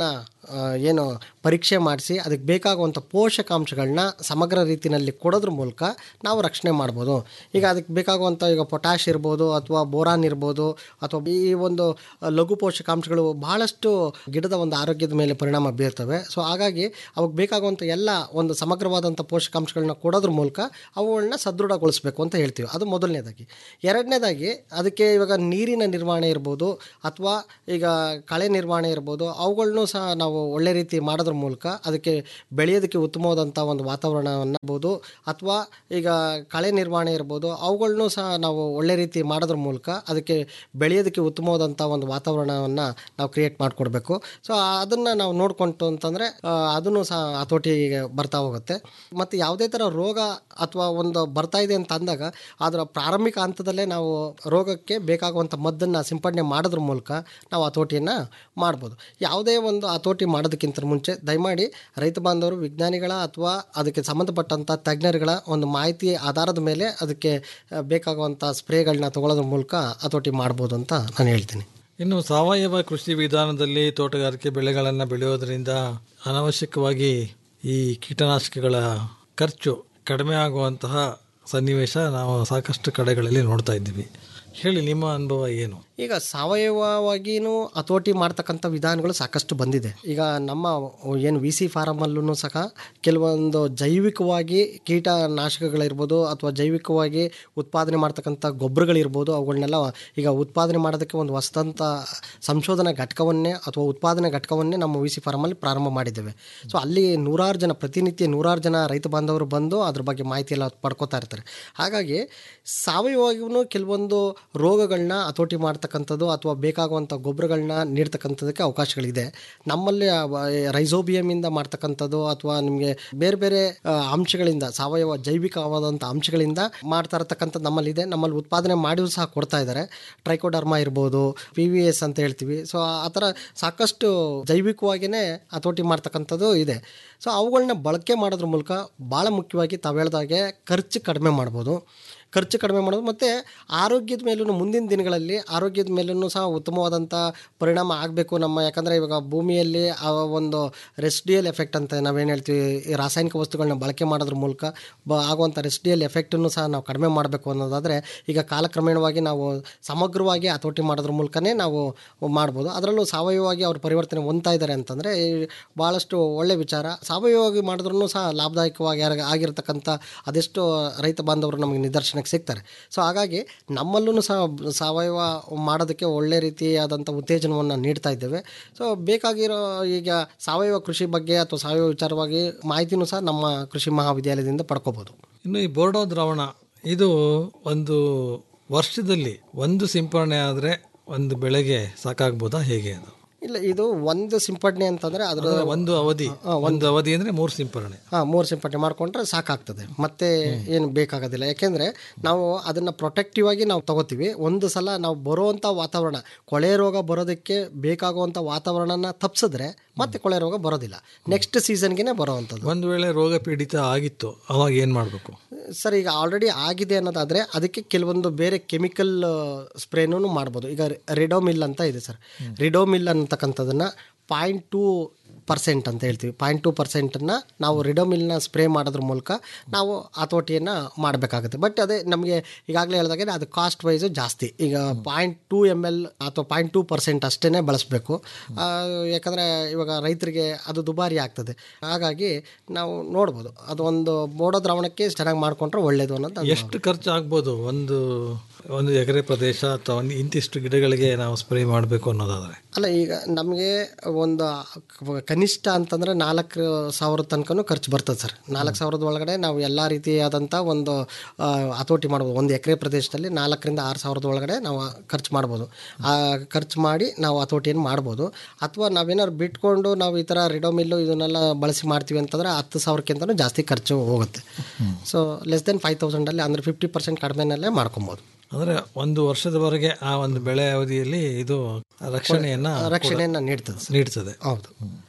ಆ, ಏನು ಪರೀಕ್ಷೆ ಮಾಡಿಸಿ ಅದಕ್ಕೆ ಬೇಕಾಗುವಂಥ ಪೋಷಕಾಂಶಗಳನ್ನ ಸಮಗ್ರ ರೀತಿಯಲ್ಲಿ ಕೊಡೋದ್ರ ಮೂಲಕ ನಾವು ರಕ್ಷಣೆ ಮಾಡ್ಬೋದು ಈಗ ಅದಕ್ಕೆ ಬೇಕಾಗುವಂಥ ಈಗ ಪೊಟ್ಯಾಶ್ ಇರ್ಬೋದು ಅಥವಾ ಬೋರಾನ್ ಇರ್ಬೋದು ಅಥವಾ ಈ ಒಂದು ಲಘು ಪೋಷಕಾಂಶಗಳು ಬಹಳಷ್ಟು ಗಿಡದ ಒಂದು ಆರೋಗ್ಯದ ಮೇಲೆ ಪರಿಣಾಮ ಬೀರ್ತವೆ ಸೊ ಹಾಗಾಗಿ ಅವಕ್ಕೆ ಬೇಕಾಗುವಂಥ ಎಲ್ಲ ಒಂದು ಸಮಗ್ರವಾದಂಥ ಪೋಷಕಾಂಶಗಳನ್ನ ಕೊಡೋದ್ರ ಮೂಲಕ ಅವುಗಳನ್ನ ಸದೃಢಗೊಳಿಸ್ಬೇಕು ಅಂತ ಹೇಳ್ತೀವಿ ಅದು ಮೊದಲನೇದಾಗಿ ಎರಡನೇದಾಗಿ ಅದಕ್ಕೆ ಇವಾಗ ನೀರಿನ ನಿರ್ವಹಣೆ ಇರ್ಬೋದು ಅಥವಾ ಈಗ ಕಳೆ ನಿರ್ವಹಣೆ ಇರ್ಬೋದು ಅವುಗಳನ್ನೂ ಸಹ ನಾವು ಒಳ್ಳೆ ರೀತಿ ಮಾಡೋದ್ರ ಮೂಲಕ ಅದಕ್ಕೆ ಬೆಳೆಯೋದಕ್ಕೆ ಉತ್ತಮವಾದಂಥ ಒಂದು ವಾತಾವರಣವನ್ನು ಇರ್ಬೋದು ಅಥವಾ ಈಗ ಕಳೆ ನಿರ್ವಹಣೆ ಇರ್ಬೋದು ಅವುಗಳನ್ನೂ ಸಹ ನಾವು ಒಳ್ಳೆ ರೀತಿ ಮಾಡೋದ್ರ ಮೂಲಕ ಅದಕ್ಕೆ ಬೆಳೆಯೋದಕ್ಕೆ ಉತ್ತಮವಾದಂಥ ಒಂದು ವಾತಾವರಣವನ್ನು ನಾವು ಕ್ರಿಯೇಟ್ ಮಾಡಿಕೊಡ್ಬೇಕು ಸೊ ಅದನ್ನು ನಾವು ನೋಡ್ಕೊಂತು ಅಂತಂದರೆ ಅದನ್ನು ಸಹ ಹತೋಟಿಗೆ ಬರ್ತಾ ಹೋಗುತ್ತೆ ಮತ್ತು ಯಾವುದೇ ಥರ ರೋಗ ಅಥವಾ ಒಂದು ಬರ್ತಾ ಇದೆ ಅಂತ ಅಂದಾಗ ಅದರ ಪ್ರಾರಂಭಿಕ ಹಂತದಲ್ಲೇ ನಾವು ರೋಗಕ್ಕೆ ಬೇಕಾಗುವಂಥ ಮದ್ದನ್ನು ಸಿಂಪಡಣೆ ಮಾಡೋದ್ರ ಮೂಲಕ ನಾವು ಹತೋಟಿಯನ್ನು ಮಾಡ್ಬೋದು ಯಾವುದೇ ಒಂದು ಹತೋಟಿ ಮಾಡೋದಕ್ಕಿಂತ ಮುಂಚೆ ದಯಮಾಡಿ ರೈತ ಬಾಂಧವರು ವಿಜ್ಞಾನಿಗಳ ಅಥವಾ ಅದಕ್ಕೆ ಸಂಬಂಧಪಟ್ಟಂಥ ತಜ್ಞರುಗಳ ಒಂದು ಮಾಹಿತಿ ಆಧಾರದ ಮೇಲೆ ಅದಕ್ಕೆ ಆ, ಬೇಕಾಗುವಂಥ ಸ್ಪ್ರೇಗಳನ್ನ ತಗೊಳ್ಳೋದ್ರ ಮೂಲಕ ಹತೋಟಿ ಮಾಡ್ಬೋದು ಅಂತ ನಾನು ಹೇಳ್ತೀನಿ ಇನ್ನು ಸಾವಯವ ಕೃಷಿ ವಿಧಾನದಲ್ಲಿ ತೋಟಗಾರಿಕೆ ಬೆಳೆಗಳನ್ನು ಬೆಳೆಯೋದ್ರಿಂದ ಅನಾವಶ್ಯಕವಾಗಿ ಈ ಕೀಟನಾಶಕಗಳ ಖರ್ಚು ಕಡಿಮೆ ಆಗುವಂತಹ ಸನ್ನಿವೇಶ ನಾವು ಸಾಕಷ್ಟು ಕಡೆಗಳಲ್ಲಿ ನೋಡ್ತಾ ಇದ್ದೀವಿ ಹೇಳಿ ನಿಮ್ಮ ಅನುಭವ ಏನು ಈಗ ಸಾವಯವವಾಗಿಯೂ ಹತೋಟಿ ಮಾಡ್ತಕ್ಕಂಥ ವಿಧಾನಗಳು ಸಾಕಷ್ಟು ಬಂದಿದೆ ಈಗ ನಮ್ಮ ಏನು ವಿ ಸಿ ಫಾರಮಲ್ಲೂ ಸಹ ಕೆಲವೊಂದು ಜೈವಿಕವಾಗಿ ಕೀಟನಾಶಕಗಳಿರ್ಬೋದು ಅಥವಾ ಜೈವಿಕವಾಗಿ ಉತ್ಪಾದನೆ ಮಾಡ್ತಕ್ಕಂಥ ಗೊಬ್ಬರಗಳಿರ್ಬೋದು ಅವುಗಳನ್ನೆಲ್ಲ ಈಗ ಉತ್ಪಾದನೆ ಮಾಡೋದಕ್ಕೆ ಒಂದು ಹೊಸದಂಥ ಸಂಶೋಧನಾ ಘಟಕವನ್ನೇ ಅಥವಾ ಉತ್ಪಾದನಾ ಘಟಕವನ್ನೇ ನಮ್ಮ ವಿ ಸಿ ಫಾರಮಲ್ಲಿ ಪ್ರಾರಂಭ ಮಾಡಿದ್ದೇವೆ ಸೊ ಅಲ್ಲಿ ನೂರಾರು ಜನ ಪ್ರತಿನಿತ್ಯ ನೂರಾರು ಜನ ರೈತ ಬಾಂಧವರು ಬಂದು ಅದ್ರ ಬಗ್ಗೆ ಮಾಹಿತಿ ಎಲ್ಲ ಪಡ್ಕೋತಾ ಇರ್ತಾರೆ ಹಾಗಾಗಿ ಸಾವಯವವಾಗಿಯೂ ಕೆಲವೊಂದು ರೋಗಗಳನ್ನ ಹತೋಟಿ ಮಾಡ್ತಕ್ಕಂಥದ್ದು ಅಥವಾ ಬೇಕಾಗುವಂಥ ಗೊಬ್ಬರಗಳನ್ನ ನೀಡ್ತಕ್ಕಂಥದ್ದಕ್ಕೆ ಅವಕಾಶಗಳಿದೆ ನಮ್ಮಲ್ಲಿ ರೈಸೋಬಿಯಮಿಂದ ಮಾಡ್ತಕ್ಕಂಥದ್ದು ಅಥವಾ ನಿಮಗೆ ಬೇರೆ ಬೇರೆ ಆ, ಅಂಶಗಳಿಂದ ಸಾವಯವ ಜೈವಿಕವಾದಂಥ ಅಂಶಗಳಿಂದ ಮಾಡ್ತಾ ಇರತಕ್ಕಂಥದ್ದು ನಮ್ಮಲ್ಲಿದೆ ನಮ್ಮಲ್ಲಿ ಉತ್ಪಾದನೆ ಮಾಡಿಯೂ ಸಹ ಕೊಡ್ತಾ ಇದ್ದಾರೆ ಟ್ರೈಕೋಡರ್ಮಾ ಇರ್ಬೋದು ಪಿ ವಿ ಎಸ್ ಅಂತ ಹೇಳ್ತೀವಿ ಸೊ ಆ ಥರ ಸಾಕಷ್ಟು ಜೈವಿಕವಾಗಿಯೇ ಹತೋಟಿ ಮಾಡ್ತಕ್ಕಂಥದ್ದು ಇದೆ ಸೊ ಅವುಗಳನ್ನ ಬಳಕೆ ಮಾಡೋದ್ರ ಮೂಲಕ ಭಾಳ ಮುಖ್ಯವಾಗಿ ತಾವು ಹೇಳ್ದಾಗೆ ಖರ್ಚು ಕಡಿಮೆ ಮಾಡ್ಬೋದು ಖರ್ಚು ಕಡಿಮೆ ಮಾಡೋದು ಮತ್ತು ಆರೋಗ್ಯದ ಮೇಲೂ ಮುಂದಿನ ದಿನಗಳಲ್ಲಿ ಆರೋಗ್ಯದ ಮೇಲೂ ಸಹ ಉತ್ತಮವಾದಂಥ ಪರಿಣಾಮ ಆಗಬೇಕು ನಮ್ಮ ಯಾಕಂದರೆ ಇವಾಗ ಭೂಮಿಯಲ್ಲಿ ಆ ಒಂದು ರೆಸ್ಡಿಯಲ್ ಎಫೆಕ್ಟ್ ಅಂತ ನಾವೇನು ಹೇಳ್ತೀವಿ ಈ ರಾಸಾಯನಿಕ ವಸ್ತುಗಳನ್ನ ಬಳಕೆ ಮಾಡೋದ್ರ ಮೂಲಕ ಬ ಆಗುವಂಥ ರೆಸ್ಡಿಯಲ್ ಎಫೆಕ್ಟನ್ನು ಸಹ ನಾವು ಕಡಿಮೆ ಮಾಡಬೇಕು ಅನ್ನೋದಾದರೆ ಈಗ ಕಾಲಕ್ರಮೇಣವಾಗಿ ನಾವು ಸಮಗ್ರವಾಗಿ ಹತೋಟಿ ಮಾಡೋದ್ರ ಮೂಲಕನೇ ನಾವು ಮಾಡ್ಬೋದು ಅದರಲ್ಲೂ ಸಾವಯವವಾಗಿ ಅವ್ರು ಪರಿವರ್ತನೆ ಹೊಂದ್ತಾ ಇದ್ದಾರೆ ಅಂತಂದರೆ ಭಾಳಷ್ಟು ಒಳ್ಳೆ ವಿಚಾರ ಸಾವಯವವಾಗಿ ಮಾಡಿದ್ರೂ ಸಹ ಲಾಭದಾಯಕವಾಗಿ ಯಾರ- ಆಗಿರ್ತಕ್ಕಂಥ ಅದೆಷ್ಟು ರೈತ ಬಾಂಧವರು ನಮಗೆ ನಿದರ್ಶನಕ್ಕೆ ಸಿಗ್ತಾರೆ ಸೊ ಹಾಗಾಗಿ ನಮ್ಮಲ್ಲೂ ಸಹ ಸಾವಯವ ಮಾಡೋದಕ್ಕೆ ಒಳ್ಳೆ ರೀತಿಯಾದಂಥ ಉತ್ತೇಜನವನ್ನು ನೀಡ್ತಾ ಇದ್ದೇವೆ ಸೊ ಬೇಕಾಗಿರೋ ಈಗ ಸಾವಯವ ಕೃಷಿ ಬಗ್ಗೆ ಅಥವಾ ಸಾವಯವ ವಿಚಾರವಾಗಿ ಮಾಹಿತಿನೂ ಸಹ ನಮ್ಮ ಕೃಷಿ ಮಹಾವಿದ್ಯಾಲಯದಿಂದ ಪಡ್ಕೋಬೋದು ಇನ್ನು ಈ ಬೋರ್ಡೋ ದ್ರಾವಣ ಇದು ಒಂದು ವರ್ಷದಲ್ಲಿ ಒಂದು ಸಿಂಪರಣೆ ಆದರೆ ಒಂದು ಬೆಳೆಗೆ ಸಾಕಾಗ್ಬೋದಾ ಹೇಗೆ ಅದು ಇಲ್ಲ ಇದು ಒಂದು ಸಿಂಪಡಣೆ ಅಂತಂದರೆ ಅದರ ಅಂದ್ರೆ ಒಂದು ಅವಧಿ ಒಂದು ಅವಧಿ ಅಂದರೆ ಮೂರು ಸಿಂಪರಣೆ ಹಾಂ ಮೂರು ಸಿಂಪಡಣೆ ಮಾಡಿಕೊಂಡ್ರೆ ಸಾಕಾಗ್ತದೆ ಮತ್ತೆ ಏನು ಬೇಕಾಗೋದಿಲ್ಲ ಯಾಕೆಂದರೆ ನಾವು ಅದನ್ನು ಪ್ರೊಟೆಕ್ಟಿವ್ ಆಗಿ ನಾವು ತಗೋತೀವಿ ಒಂದು ಸಲ ನಾವು ಬರುವಂಥ ವಾತಾವರಣ ಕೊಳೆ ರೋಗ ಬರೋದಕ್ಕೆ ಬೇಕಾಗುವಂಥ ವಾತಾವರಣನ ತಪ್ಪಿಸಿದ್ರೆ ಮತ್ತೆ ಕೊಳೆ ರೋಗ ಬರೋದಿಲ್ಲ ನೆಕ್ಸ್ಟ್ ಸೀಸನ್ಗೆ ಬರೋವಂಥದ್ದು ಒಂದು ವೇಳೆ ರೋಗ ಪೀಡಿತ ಆಗಿತ್ತು ಅವಾಗ ಏನು ಮಾಡಬೇಕು ಸರ್ ಈಗ ಆಲ್ರೆಡಿ ಆಗಿದೆ ಅನ್ನೋದಾದರೆ ಅದಕ್ಕೆ ಕೆಲವೊಂದು ಬೇರೆ ಕೆಮಿಕಲ್ ಸ್ಪ್ರೇನೂ ಮಾಡ್ಬೋದು ಈಗ ರಿಡೋಮಿಲ್ ಅಂತ ಇದೆ ಸರ್ ರಿಡೋಮಿಲ್ ಅನ್ನತಕ್ಕಂಥದ್ದನ್ನು ಪಾಯಿಂಟ್ ಟೂ ಪರ್ಸೆಂಟ್ ಅಂತ ಹೇಳ್ತೀವಿ ಪಾಯಿಂಟ್ ಟೂ ಪರ್ಸೆಂಟನ್ನು ನಾವು ರಿಡೋಮಿಲ್ನ ಸ್ಪ್ರೇ ಮಾಡೋದ್ರ ಮೂಲಕ ನಾವು ಹತೋಟಿಯನ್ನು ಮಾಡಬೇಕಾಗುತ್ತೆ ಬಟ್ ಅದೇ ನಮಗೆ ಈಗಾಗಲೇ ಹೇಳಿದಾಗೆ ಅದು ಕಾಸ್ಟ್ ವೈಸು ಜಾಸ್ತಿ ಈಗ ಪಾಯಿಂಟ್ ಟೂ ಎಮ್ ಎಲ್ ಅಥವಾ ಪಾಯಿಂಟ್ ಟೂ ಪರ್ಸೆಂಟ್ ಅಷ್ಟೇ ಬಳಸಬೇಕು ಯಾಕಂದರೆ ಇವಾಗ ರೈತರಿಗೆ ಅದು ದುಬಾರಿ ಆಗ್ತದೆ ಹಾಗಾಗಿ ನಾವು ನೋಡ್ಬೋದು ಅದು ಒಂದು ಬೋಡೋ ದ್ರಾವಣಕ್ಕೆ ಚೆನ್ನಾಗಿ ಮಾಡಿಕೊಂಡ್ರೆ ಒಳ್ಳೆಯದು ಅನ್ನೋದು ನನ್ನ ಎಷ್ಟು ಖರ್ಚು ಆಗ್ಬೋದು ಒಂದು ಒಂದು ಎಕರೆ ಪ್ರದೇಶ ಅಥವಾ ಒಂದು ಇಂತಿಷ್ಟು ಗಿಡಗಳಿಗೆ ನಾವು ಸ್ಪ್ರೇ ಮಾಡಬೇಕು ಅನ್ನೋದಾದರೆ ಅಲ್ಲ ಈಗ ನಮಗೆ ಒಂದು ಕ- ಕನಿಷ್ಠ ಅಂತಂದರೆ ನಾಲ್ಕು ಸಾವಿರ ತನಕನೂ ಖರ್ಚು ಬರ್ತದೆ ಸರ್ ನಾಲ್ಕು ಸಾವಿರದ ಒಳಗಡೆ ನಾವು ಎಲ್ಲ ರೀತಿಯಾದಂಥ ಒಂದು ಆ, ಹತೋಟಿ ಮಾಡ್ಬೋದು ಒಂದು ಎಕರೆ ಪ್ರದೇಶದಲ್ಲಿ ನಾಲ್ಕರಿಂದ ಆರು ಸಾವಿರದ ಒಳಗಡೆ ನಾವು ಖರ್ಚು ಮಾಡ್ಬೋದು ಆ ಖರ್ಚು ಮಾಡಿ ನಾವು ಹತೋಟಿಯನ್ನು ಮಾಡ್ಬೋದು ಅಥವಾ ನಾವೇನಾದ್ರು ಬಿಟ್ಕೊಂಡು ನಾವು ಈ ಥರ ರಿಡೋಮಿಲ್ಲು ಇದನ್ನೆಲ್ಲ ಬಳಸಿ ಮಾಡ್ತೀವಿ ಅಂತಂದರೆ ಹತ್ತು ಸಾವಿರಕ್ಕಿಂತನೂ ಜಾಸ್ತಿ ಖರ್ಚು ಹೋಗುತ್ತೆ ಸೊ ಲೆಸ್ ದೆನ್ ಫೈವ್ ತೌಸಂಡಲ್ಲಿ ಅಂದರೆ ಫಿಫ್ಟಿ ಪರ್ಸೆಂಟ್ ಕಡಿಮೆನಲ್ಲೇ ಮಾಡ್ಕೊಬೋದು ಅಂದರೆ ಒಂದು ವರ್ಷದವರೆಗೆ ಆ ಒಂದು ಬೆಳೆ ಅವಧಿಯಲ್ಲಿ ಇದು ರಕ್ಷಣೆಯನ್ನು ರಕ್ಷಣೆಯನ್ನು ನೀಡ್ತದೆ ಸರ್ ನೀಡ್ತದೆ ಹೌದು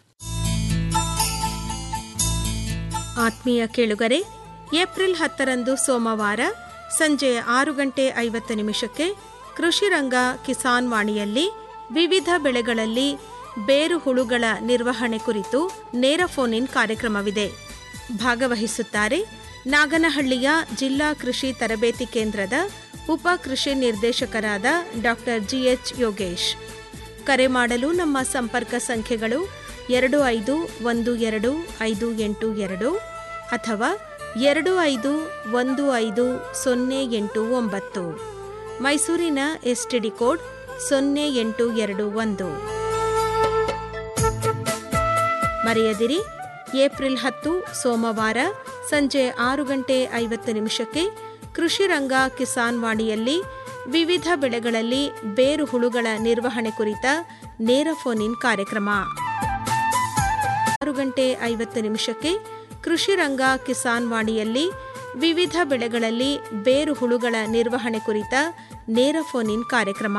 ಆತ್ಮೀಯ ಕೇಳುಗರೆ ಏಪ್ರಿಲ್ ಹತ್ತರಂದು ಸೋಮವಾರ ಸಂಜೆ ಆರು ಗಂಟೆ ಐವತ್ತು ನಿಮಿಷಕ್ಕೆ ಕೃಷಿ ರಂಗ ಕಿಸಾನ್ ವಾಣಿಯಲ್ಲಿ ವಿವಿಧ ಬೆಳೆಗಳಲ್ಲಿ ಬೇರು ಹುಳುಗಳ ನಿರ್ವಹಣೆ ಕುರಿತು ನೇರ ಫೋನ್ ಇನ್ ಕಾರ್ಯಕ್ರಮವಿದೆ ಭಾಗವಹಿಸುತ್ತಾರೆ ನಾಗನಹಳ್ಳಿಯ ಜಿಲ್ಲಾ ಕೃಷಿ ತರಬೇತಿ ಕೇಂದ್ರದ ಉಪ ಕೃಷಿ ನಿರ್ದೇಶಕರಾದ ಡಾಕ್ಟರ್ ಜಿಎಚ್ ಯೋಗೇಶ್ ಕರೆ ಮಾಡಲು ನಮ್ಮ ಸಂಪರ್ಕ ಸಂಖ್ಯೆಗಳು ಎರಡು ಐದು ಒಂದು ಎರಡು ಐದು ಎಂಟು ಎರಡು ಅಥವಾ ಎರಡು ಐದು ಒಂದು ಐದು ಸೊನ್ನೆ ಎಂಟು ಒಂಬತ್ತು ಮೈಸೂರಿನ ಎಸ್ಟಿಡಿ ಕೋಡ್ ಸೊನ್ನೆ ಎಂಟು ಎರಡು ಒಂದು ಮರೆಯದಿರಿ ಏಪ್ರಿಲ್ ಹತ್ತು ಸೋಮವಾರ ಸಂಜೆ ಆರು ಗಂಟೆ ಐವತ್ತು ನಿಮಿಷಕ್ಕೆ ಕೃಷಿ ರಂಗ ಕಿಸಾನ್ ವಾಣಿಯಲ್ಲಿ ವಿವಿಧ ಬೆಳೆಗಳಲ್ಲಿ ಬೇರು ಹುಳುಗಳ ನಿರ್ವಹಣೆ ಕುರಿತ ನೇರ ಫೋನ್ ಇನ್ ಕಾರ್ಯಕ್ರಮ ಆರು ಗಂಟೆ ಐವತ್ತು ನಿಮಿಷಕ್ಕೆ ಕೃಷಿ ರಂಗ ಕಿಸಾನ್ ವಾಣಿಯಲ್ಲಿ ವಿವಿಧ ಬೆಳೆಗಳಲ್ಲಿ ಬೇರು ಹುಳುಗಳ ನಿರ್ವಹಣೆ ಕುರಿತ ನೇರ ಫೋನ್ ಇನ್ ಕಾರ್ಯಕ್ರಮ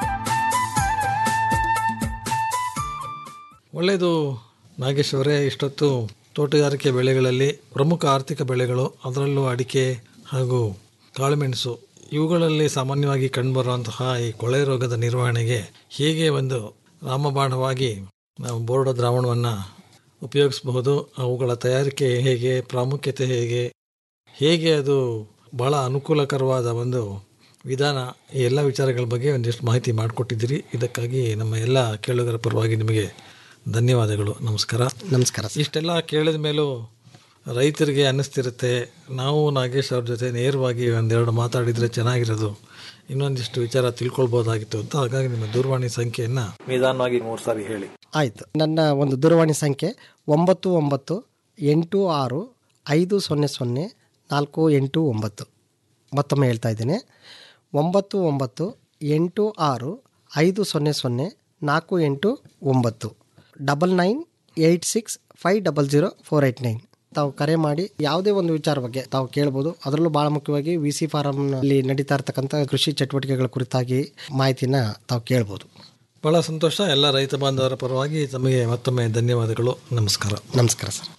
ಒಳ್ಳೆಯದು ನಾಗೇಶ್ ಅವರೇ ಇಷ್ಟೊತ್ತು ತೋಟಗಾರಿಕೆ ಬೆಳೆಗಳಲ್ಲಿ ಪ್ರಮುಖ ಆರ್ಥಿಕ ಬೆಳೆಗಳು ಅದರಲ್ಲೂ ಅಡಿಕೆ ಹಾಗೂ ಕಾಳುಮೆಣಸು ಇವುಗಳಲ್ಲಿ ಸಾಮಾನ್ಯವಾಗಿ ಕಂಡುಬರುವಂತಹ ಈ ಕೊಳೆ ರೋಗದ ನಿರ್ವಹಣೆಗೆ ಹೇಗೆ ಒಂದು ರಾಮಬಾಣವಾಗಿ ನಾವು ಬೋರ್ಡ ದ್ರಾವಣವನ್ನು ಉಪಯೋಗಿಸಬಹುದು ಅವುಗಳ ತಯಾರಿಕೆ ಹೇಗೆ ಪ್ರಾಮುಖ್ಯತೆ ಹೇಗೆ ಹೇಗೆ ಅದು ಬಹಳ ಅನುಕೂಲಕರವಾದ ಒಂದು ವಿಧಾನ ಈ ಎಲ್ಲ ವಿಚಾರಗಳ ಬಗ್ಗೆ ಒಂದಿಷ್ಟು ಮಾಹಿತಿ ಮಾಡಿಕೊಟ್ಟಿದ್ದೀರಿ ಇದಕ್ಕಾಗಿ ನಮ್ಮ ಎಲ್ಲ ಕೇಳುಗರ ಪರವಾಗಿ ನಿಮಗೆ ಧನ್ಯವಾದಗಳು ನಮಸ್ಕಾರ ನಮಸ್ಕಾರ ಇಷ್ಟೆಲ್ಲ ಕೇಳಿದ ಮೇಲೂ ರೈತರಿಗೆ ಅನ್ನಿಸ್ತಿರುತ್ತೆ ನಾವು ನಾಗೇಶ್ ಅವ್ರ ಜೊತೆ ನೇರವಾಗಿ ಒಂದೆರಡು ಮಾತಾಡಿದರೆ ಚೆನ್ನಾಗಿರೋದು ಇನ್ನೊಂದಿಷ್ಟು ವಿಚಾರ ತಿಳ್ಕೊಳ್ಬೋದಾಗಿತ್ತು ಅಂತ ಹಾಗಾಗಿ ನಿಮ್ಮ ದೂರವಾಣಿ ಸಂಖ್ಯೆಯನ್ನು ನಿಧಾನವಾಗಿ ಮೂರು ಸಾರಿ ಹೇಳಿ ಆಯಿತು ನನ್ನ ಒಂದು ದೂರವಾಣಿ ಸಂಖ್ಯೆ ಒಂಬತ್ತು ಒಂಬತ್ತು ಎಂಟು ಆರು ಐದು ಸೊನ್ನೆ ಸೊನ್ನೆ ನಾಲ್ಕು ಎಂಟು ಒಂಬತ್ತು ಮತ್ತೊಮ್ಮೆ ಹೇಳ್ತಾ ಇದ್ದೇನೆ ಒಂಬತ್ತು ಒಂಬತ್ತು ಎಂಟು ಆರು ಐದು ಸೊನ್ನೆ ಸೊನ್ನೆ ನಾಲ್ಕು ಎಂಟು ಒಂಬತ್ತು double nine eight six five double zero four eight nine ತಾವು ಕರೆ ಮಾಡಿ ಯಾವುದೇ ಒಂದು ವಿಚಾರ ಬಗ್ಗೆ ತಾವು ಕೇಳ್ಬೋದು ಅದರಲ್ಲೂ ಭಾಳ ಮುಖ್ಯವಾಗಿ ವಿ ಸಿ ಫಾರಮ್ನಲ್ಲಿ ನಡೀತಾ ಇರ್ತಕ್ಕಂಥ ಕೃಷಿ ಚಟುವಟಿಕೆಗಳ ಕುರಿತಾಗಿ ಮಾಹಿತಿನ ತಾವು ಕೇಳ್ಬೋದು ಬಹಳ ಸಂತೋಷ ಎಲ್ಲ ರೈತ ಬಾಂಧವರ ಪರವಾಗಿ ತಮಗೆ ಮತ್ತೊಮ್ಮೆ ಧನ್ಯವಾದಗಳು ನಮಸ್ಕಾರ ನಮಸ್ಕಾರ ಸರ್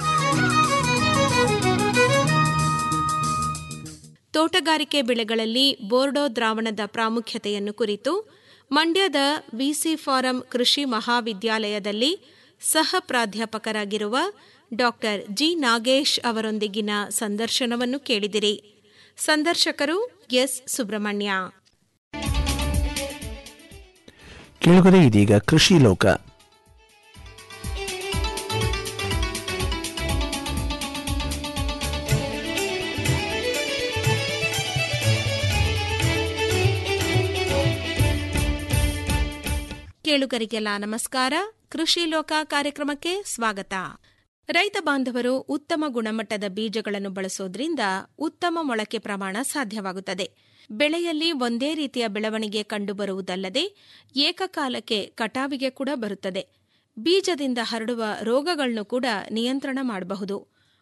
ತೋಟಗಾರಿಕೆ ಬೆಳೆಗಳಲ್ಲಿ ಬೋರ್ಡೋ ದ್ರಾವಣದ ಪ್ರಾಮುಖ್ಯತೆಯನ್ನು ಕುರಿತು ಮಂಡ್ಯದ ವಿಸಿ ಫಾರಂ ಕೃಷಿ ಮಹಾವಿದ್ಯಾಲಯದಲ್ಲಿ ಸಹ ಪ್ರಾಧ್ಯಾಪಕರಾಗಿರುವ ಡಾಕ್ಟರ್ ಜಿ ನಾಗೇಶ್ ಅವರೊಂದಿಗಿನ ಸಂದರ್ಶನವನ್ನು ಕೇಳಿದಿರಿ ಸಂದರ್ಶಕರು ಎಸ್ ಸುಬ್ರಹ್ಮಣ್ಯ ಕೇಳುಗರೆ ಇದೀಗ ಕೃಷಿ ಲೋಕ ಕೇಳುಗರಿಗೆಲ್ಲ ನಮಸ್ಕಾರ ಕೃಷಿ ಲೋಕ ಕಾರ್ಯಕ್ರಮಕ್ಕೆ ಸ್ವಾಗತ ರೈತ ಬಾಂಧವರು ಉತ್ತಮ ಗುಣಮಟ್ಟದ ಬೀಜಗಳನ್ನು ಬಳಸೋದ್ರಿಂದ ಉತ್ತಮ ಮೊಳಕೆ ಪ್ರಮಾಣ ಸಾಧ್ಯವಾಗುತ್ತದೆ ಬೆಳೆಯಲ್ಲಿ ಒಂದೇ ರೀತಿಯ ಬೆಳವಣಿಗೆ ಕಂಡುಬರುವುದಲ್ಲದೆ ಏಕಕಾಲಕ್ಕೆ ಕಟಾವಿಗೆ ಕೂಡ ಬರುತ್ತದೆ ಬೀಜದಿಂದ ಹರಡುವ ರೋಗಗಳನ್ನು ಕೂಡ ನಿಯಂತ್ರಣ ಮಾಡಬಹುದು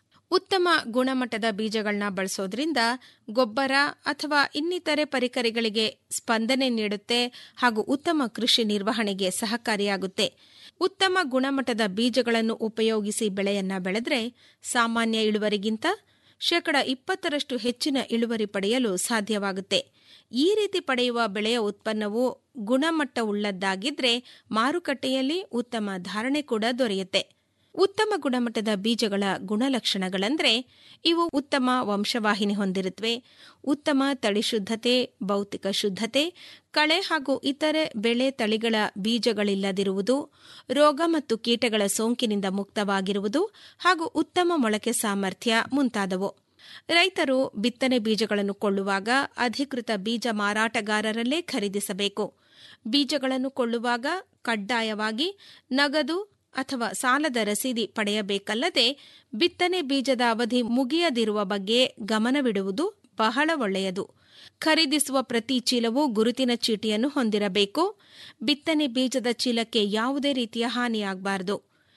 ಉತ್ತಮ ಗುಣಮಟ್ಟದ ಬೀಜಗಳನ್ನ ಬಳಸೋದ್ರಿಂದ ಗೊಬ್ಬರ ಅಥವಾ ಇನ್ನಿತರೆ ಪರಿಕರಗಳಿಗೆ ಸ್ಪಂದನೆ ನೀಡುತ್ತೆ ಹಾಗೂ ಉತ್ತಮ ಕೃಷಿ ನಿರ್ವಹಣೆಗೆ ಸಹಕಾರಿಯಾಗುತ್ತೆ ಉತ್ತಮ ಗುಣಮಟ್ಟದ ಬೀಜಗಳನ್ನು ಉಪಯೋಗಿಸಿ ಬೆಳೆಯನ್ನ ಬೆಳೆದ್ರೆ ಸಾಮಾನ್ಯ ಇಳುವರಿಗಿಂತ ಶೇಕಡ ಇಪ್ಪತ್ತರಷ್ಟು ಹೆಚ್ಚಿನ ಇಳುವರಿ ಪಡೆಯಲು ಸಾಧ್ಯವಾಗುತ್ತೆ ಈ ರೀತಿ ಪಡೆಯುವ ಬೆಳೆಯ ಉತ್ಪನ್ನವು ಗುಣಮಟ್ಟವುಳ್ಳದ್ದಾಗಿದ್ರೆ ಮಾರುಕಟ್ಟೆಯಲ್ಲಿ ಉತ್ತಮ ಧಾರಣೆ ಕೂಡ ದೊರೆಯುತ್ತೆ ಉತ್ತಮ ಗುಣಮಟ್ಟದ ಬೀಜಗಳ ಗುಣಲಕ್ಷಣಗಳಂದ್ರೆ ಇವು ಉತ್ತಮ ವಂಶವಾಹಿನಿ ಹೊಂದಿರುತ್ತವೆ ಉತ್ತಮ ತಳಿ ಶುದ್ಧತೆ ಭೌತಿಕ ಶುದ್ಧತೆ ಕಳೆ ಹಾಗೂ ಇತರೆ ಬೆಳೆ ತಳಿಗಳ ಬೀಜಗಳಿಲ್ಲದಿರುವುದು ರೋಗ ಮತ್ತು ಕೀಟಗಳ ಸೋಂಕಿನಿಂದ ಮುಕ್ತವಾಗಿರುವುದು ಹಾಗೂ ಉತ್ತಮ ಮೊಳಕೆ ಸಾಮರ್ಥ್ಯ ಮುಂತಾದವು ರೈತರು ಬಿತ್ತನೆ ಬೀಜಗಳನ್ನು ಕೊಳ್ಳುವಾಗ ಅಧಿಕೃತ ಬೀಜ ಮಾರಾಟಗಾರರಲ್ಲೇ ಖರೀದಿಸಬೇಕು ಬೀಜಗಳನ್ನು ಕೊಳ್ಳುವಾಗ ಕಡ್ಡಾಯವಾಗಿ ನಗದು ಅಥವಾ ಸಾಲದ ರಸೀದಿ ಪಡೆಯಬೇಕಲ್ಲದೆ ಬಿತ್ತನೆ ಬೀಜದ ಅವಧಿ ಮುಗಿಯದಿರುವ ಬಗ್ಗೆ ಗಮನವಿಡುವುದು ಬಹಳ ಒಳ್ಳೆಯದು ಖರೀದಿಸುವ ಪ್ರತಿ ಚೀಲವೂ ಗುರುತಿನ ಚೀಟಿಯನ್ನು ಹೊಂದಿರಬೇಕು ಬಿತ್ತನೆ ಬೀಜದ ಚೀಲಕ್ಕೆ ಯಾವುದೇ ರೀತಿಯ ಹಾನಿಯಾಗಬಾರದು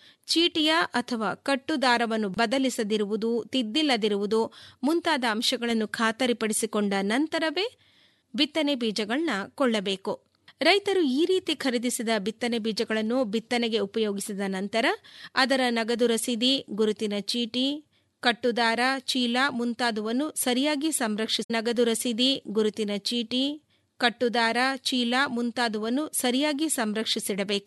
ಚೀಟಿಯ ಅಥವಾ ಕಟ್ಟುದಾರವನ್ನು ಬದಲಿಸದಿರುವುದು ತಿದ್ದಿಲ್ಲದಿರುವುದು ಮುಂತಾದ ಅಂಶಗಳನ್ನು ಖಾತರಿಪಡಿಸಿಕೊಂಡ ನಂತರವೇ ಬಿತ್ತನೆ ಬೀಜಗಳನ್ನ ಕೊಳ್ಳಬೇಕು ರೈತರು ಈ ರೀತಿ ಖರೀದಿಸಿದ ಬಿತ್ತನೆ ಬೀಜಗಳನ್ನು ಬಿತ್ತನೆಗೆ ಉಪಯೋಗಿಸಿದ ನಂತರ ಅದರ ನಗದು ರಸೀದಿ ಗುರುತಿನ ಚೀಟಿ ಕಟ್ಟುದಾರ ಚೀಲ ಮುಂತಾದವನ್ನು ಸರಿಯಾಗಿ ಸಂರಕ್ಷಿಸಿ ನಗದು ರಸೀದಿ ಗುರುತಿನ ಚೀಟಿ ಕಟ್ಟುದಾರ ಚೀಲ ಮುಂತಾದವನ್ನು ಸರಿಯಾಗಿ ಸಂರಕ್ಷಿಸಿಡಬೇಕು